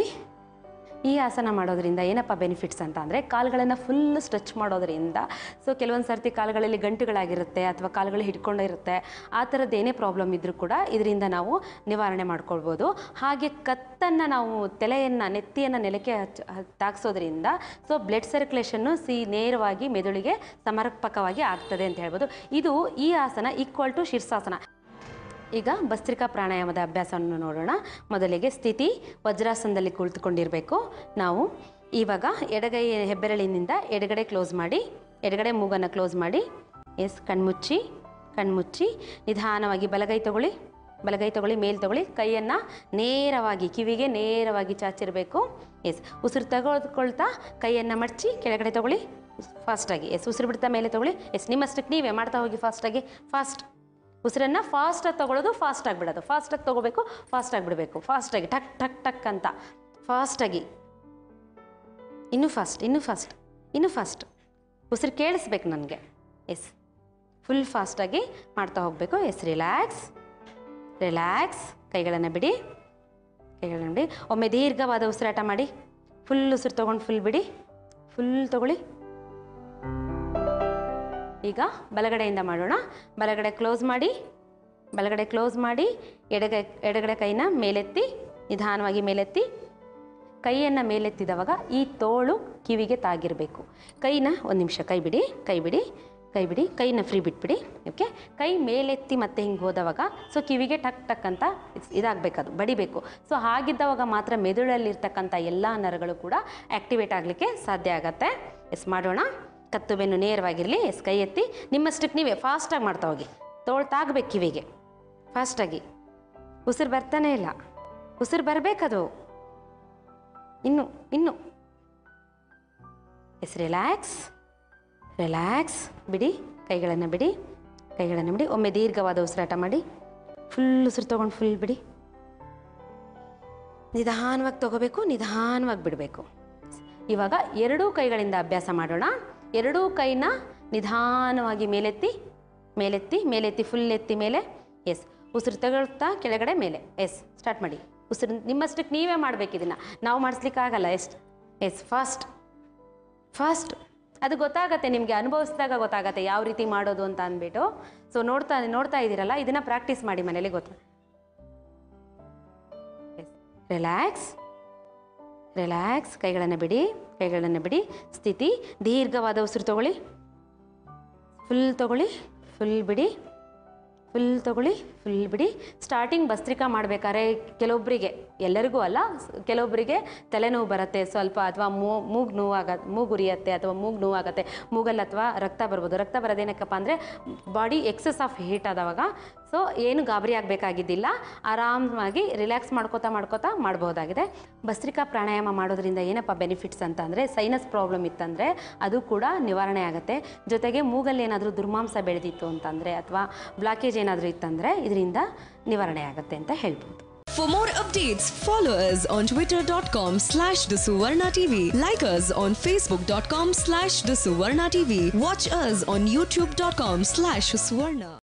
ಈ ಆಸನ ಮಾಡೋದ್ರಿಂದ ಏನಪ್ಪ ಬೆನಿಫಿಟ್ಸ್ ಅಂತ ಅಂದರೆ ಕಾಲುಗಳನ್ನು ಫುಲ್ ಸ್ಟ್ರೆಚ್ ಮಾಡೋದ್ರಿಂದ ಸೊ ಕೆಲವೊಂದು ಸರ್ತಿ ಕಾಲುಗಳಲ್ಲಿ ಗಂಟುಗಳಾಗಿರುತ್ತೆ ಅಥವಾ ಕಾಲುಗಳು ಹಿಡ್ಕೊಂಡಿರುತ್ತೆ ಆ ಥರದ್ದು ಏನೇ ಪ್ರಾಬ್ಲಮ್ ಇದ್ದರೂ ಕೂಡ ಇದರಿಂದ ನಾವು ನಿವಾರಣೆ ಮಾಡ್ಕೊಳ್ಬೋದು ಹಾಗೆ ಕತ್ತನ್ನು ನಾವು ತಲೆಯನ್ನು ನೆತ್ತಿಯನ್ನು ನೆಲಕ್ಕೆ ಹಚ್ ಹ- ತಾಗಿಸೋದ್ರಿಂದ ಸೊ ಬ್ಲಡ್ ಸರ್ಕ್ಯುಲೇಷನ್ನು ಸಿ ನೇರವಾಗಿ ಮೆದುಳಿಗೆ ಸಮರ್ಪಕವಾಗಿ ಆಗ್ತದೆ ಅಂತ ಹೇಳ್ಬೋದು ಇದು ಈ ಆಸನ ಈಕ್ವಲ್ ಟು ಶೀರ್ಷಾಸನ ಈಗ ಭಸ್ತ್ರಿಕಾ ಪ್ರಾಣಾಯಾಮದ ಅಭ್ಯಾಸವನ್ನು ನೋಡೋಣ ಮೊದಲಿಗೆ ಸ್ಥಿತಿ ವಜ್ರಾಸನದಲ್ಲಿ ಕುಳಿತುಕೊಂಡಿರಬೇಕು ನಾವು ಇವಾಗ ಎಡಗೈ ಹೆಬ್ಬೆರಳಿನಿಂದ ಎಡಗಡೆ ಕ್ಲೋಸ್ ಮಾಡಿ ಎಡಗಡೆ ಮೂಗನ್ನು ಕ್ಲೋಸ್ ಮಾಡಿ ಎಸ್ ಕಣ್ಮುಚ್ಚಿ ಕಣ್ಮುಚ್ಚಿ ನಿಧಾನವಾಗಿ ಬಲಗೈ ತಗೊಳ್ಳಿ ಬಲಗೈ ತಗೊಳ್ಳಿ ಮೇಲ್ ತಗೊಳ್ಳಿ ಕೈಯನ್ನು ನೇರವಾಗಿ ಕಿವಿಗೆ ನೇರವಾಗಿ ಚಾಚಿರಬೇಕು ಎಸ್ ಉಸಿರು ತಗೊಳ್ಕೊಳ್ತಾ ಕೈಯನ್ನು ಮಡಚಿ ಕೆಳಗಡೆ ತಗೊಳ್ಳಿ ಫಾಸ್ಟಾಗಿ ಎಸ್ ಉಸಿರು ಬಿಡ್ತಾ ಮೇಲೆ ತಗೊಳ್ಳಿ ಎಸ್ ನಿಮ್ಮಷ್ಟಕ್ಕೆ ನೀವೇ ಮಾಡ್ತಾ ಹೋಗಿ ಫಾಸ್ಟಾಗಿ ಫಾಸ್ಟ್ ಉಸಿರನ್ನು ಫಾಸ್ಟಾಗಿ ತೊಗೊಳೋದು ಫಾಸ್ಟಾಗಿ ಬಿಡೋದು ಫಾಸ್ಟಾಗಿ ತೊಗೋಬೇಕು ಫಾಸ್ಟಾಗಿ ಬಿಡಬೇಕು ಫಾಸ್ಟಾಗಿ ಟಕ್ ಟಕ್ ಟಕ್ ಅಂತ ಫಾಸ್ಟಾಗಿ ಇನ್ನೂ ಫಾಸ್ಟ್ ಇನ್ನೂ ಫಾಸ್ಟ್ ಇನ್ನೂ ಫಾಸ್ಟ್ ಉಸಿರು ಕೇಳಿಸ್ಬೇಕು ನನಗೆ ಎಸ್ ಫುಲ್ ಫಾಸ್ಟಾಗಿ ಮಾಡ್ತಾ ಹೋಗಬೇಕು ಎಸ್ ರಿಲ್ಯಾಕ್ಸ್ ರಿಲ್ಯಾಕ್ಸ್ ಕೈಗಳನ್ನು ಬಿಡಿ ಕೈಗಳನ್ನು ಬಿಡಿ ಒಮ್ಮೆ ದೀರ್ಘವಾದ ಉಸಿರಾಟ ಮಾಡಿ ಫುಲ್ ಉಸಿರು ತೊಗೊಂಡು ಫುಲ್ ಬಿಡಿ ಫುಲ್ ತಗೊಳ್ಳಿ ಈಗ ಬಲಗಡೆಯಿಂದ ಮಾಡೋಣ ಬಲಗಡೆ ಕ್ಲೋಸ್ ಮಾಡಿ ಬಲಗಡೆ ಕ್ಲೋಸ್ ಮಾಡಿ ಎಡಗೈ ಎಡಗಡೆ ಕೈನ ಮೇಲೆತ್ತಿ ನಿಧಾನವಾಗಿ ಮೇಲೆತ್ತಿ ಕೈಯನ್ನು ಮೇಲೆತ್ತಿದವಾಗ ಈ ತೋಳು ಕಿವಿಗೆ ತಾಗಿರಬೇಕು ಕೈನ ಒಂದು ನಿಮಿಷ ಕೈ ಬಿಡಿ ಕೈ ಬಿಡಿ ಕೈ ಬಿಡಿ ಕೈನ ಫ್ರೀ ಬಿಟ್ಬಿಡಿ ಓಕೆ ಕೈ ಮೇಲೆತ್ತಿ ಮತ್ತೆ ಹಿಂಗೆ ಹೋದವಾಗ ಸೊ ಕಿವಿಗೆ ಟಕ್ ಟಕ್ ಅಂತ ಇದಾಗಬೇಕದು ಬಡಿಬೇಕು ಸೊ ಹಾಗಿದ್ದವಾಗ ಮಾತ್ರ ಮೆದುಳಲ್ಲಿರ್ತಕ್ಕಂಥ ಎಲ್ಲ ನರಗಳು ಕೂಡ ಆ್ಯಕ್ಟಿವೇಟ್ ಆಗಲಿಕ್ಕೆ ಸಾಧ್ಯ ಆಗತ್ತೆ ಎಸ್ ಮಾಡೋಣ ಕತ್ತು ಬೆನ್ನು ನೇರವಾಗಿರಲಿ ಎಸ್ ಕೈ ಎತ್ತಿ ನಿಮ್ಮಷ್ಟಕ್ಕೆ ನೀವೇ ಫಾಸ್ಟಾಗಿ ಮಾಡ್ತಾ ಹೋಗಿ ತೋಳು ತಾಗಬೇಕು ಕಿವಿಗೆ ಫಾಸ್ಟಾಗಿ ಉಸಿರು ಬರ್ತಾನೆ ಇಲ್ಲ ಉಸಿರು ಬರಬೇಕದು ಇನ್ನು ಇನ್ನು ಎಸ್ ರಿಲ್ಯಾಕ್ಸ್ ರಿಲ್ಯಾಕ್ಸ್ ಬಿಡಿ ಕೈಗಳನ್ನು ಬಿಡಿ ಕೈಗಳನ್ನು ಬಿಡಿ ಒಮ್ಮೆ ದೀರ್ಘವಾದ ಉಸಿರಾಟ ಮಾಡಿ ಫುಲ್ ಉಸಿರು ತೊಗೊಂಡು ಫುಲ್ ಬಿಡಿ ನಿಧಾನವಾಗಿ ತಗೋಬೇಕು ನಿಧಾನವಾಗಿ ಬಿಡಬೇಕು ಇವಾಗ ಎರಡೂ ಕೈಗಳಿಂದ ಅಭ್ಯಾಸ ಮಾಡೋಣ ಎರಡೂ ಕೈನ ನಿಧಾನವಾಗಿ ಮೇಲೆತ್ತಿ ಮೇಲೆತ್ತಿ ಮೇಲೆತ್ತಿ ಫುಲ್ ಎತ್ತಿ ಮೇಲೆ ಎಸ್ ಉಸಿರು ತಗೊಳ್ತಾ ಕೆಳಗಡೆ ಮೇಲೆ ಎಸ್ ಸ್ಟಾರ್ಟ್ ಮಾಡಿ ಉಸಿರು ನಿಮ್ಮಷ್ಟಕ್ಕೆ ನೀವೇ ಮಾಡ್ಬೇಕು ಇದನ್ನು ನಾವು ಮಾಡಿಸ್ಲಿಕ್ಕಾಗಲ್ಲ ಎಸ್ ಎಸ್ ಫಾಸ್ಟ್ ಫಾಸ್ಟ್ ಅದು ಗೊತ್ತಾಗತ್ತೆ ನಿಮಗೆ ಅನುಭವಿಸಿದಾಗ ಗೊತ್ತಾಗತ್ತೆ ಯಾವ ರೀತಿ ಮಾಡೋದು ಅಂತ ಅಂದ್ಬಿಟ್ಟು ಸೊ ನೋಡ್ತಾ ನೋಡ್ತಾ ಇದ್ದೀರಲ್ಲ ಇದನ್ನು ಪ್ರಾಕ್ಟೀಸ್ ಮಾಡಿ ಮನೇಲಿ ಗೊತ್ತ ರಿಲ್ಯಾಕ್ಸ್ ರಿಲ್ಯಾಕ್ಸ್ ಕೈಗಳನ್ನು ಬಿಡಿ ಕೈಗಳನ್ನು ಬಿಡಿ ಸ್ಥಿತಿ ದೀರ್ಘವಾದ ಉಸಿರು ತಗೊಳ್ಳಿ ಫುಲ್ ತಗೊಳ್ಳಿ ಫುಲ್ ಬಿಡಿ ಫುಲ್ ತಗೊಳ್ಳಿ ಫುಲ್ ಬಿಡಿ ಸ್ಟಾರ್ಟಿಂಗ್ ಭಸ್ತ್ರಿಕಾ ಮಾಡಬೇಕಾದ್ರೆ ಕೆಲವೊಬ್ಬರಿಗೆ ಎಲ್ಲರಿಗೂ ಅಲ್ಲ ಸ್- ಕೆಲವೊಬ್ಬರಿಗೆ ತಲೆನೋವು ಬರುತ್ತೆ ಸ್ವಲ್ಪ ಅಥವಾ ಮೂ ಮೂಗು ನೋವಾಗ ಮೂಗು ಉರಿಯತ್ತೆ ಅಥವಾ ಮೂಗು ನೋವಾಗತ್ತೆ ಮೂಗಲ್ಲಿ ಅಥವಾ ರಕ್ತ ಬರ್ಬೋದು ರಕ್ತ ಬರೋದೇನಕ್ಕಪ್ಪ ಅಂದರೆ ಬಾಡಿ ಎಕ್ಸಸ್ ಆಫ್ ಹೀಟ್ ಆದವಾಗ ಸೊ ಏನು ಗಾಬರಿ ಆಗಬೇಕಾಗಿದ್ದಿಲ್ಲ ಆರಾಮವಾಗಿ ರಿಲ್ಯಾಕ್ಸ್ ಮಾಡ್ಕೋತಾ ಮಾಡ್ಕೋತಾ ಮಾಡ್ಬೋದಾಗಿದೆ ಭಸ್ತ್ರಿಕಾ ಪ್ರಾಣಾಯಾಮ ಮಾಡೋದ್ರಿಂದ ಏನಪ್ಪ ಬೆನಿಫಿಟ್ಸ್ ಅಂತ ಅಂದರೆ ಸೈನಸ್ ಪ್ರಾಬ್ಲಮ್ ಇತ್ತಂದರೆ ಅದು ಕೂಡ ನಿವಾರಣೆ ಆಗುತ್ತೆ ಜೊತೆಗೆ ಮೂಗಲ್ಲಿ ಏನಾದರೂ ದುರ್ಮಾಂಸ ಬೆಳೆದಿತ್ತು ಅಂತಂದರೆ ಅಥವಾ ಬ್ಲಾಕೇಜ್ ಏನಾದರೂ ಇತ್ತಂದರೆ ಇದರಿಂದ ನಿವಾರಣೆ ಆಗುತ್ತೆ ಅಂತ ಹೇಳ್ಬೋದು For more updates, follow us on twitter.com slash the Suvarna TV. Like us on facebook.com slash the Suvarna TV. Watch us on youtube.com slash Suvarna.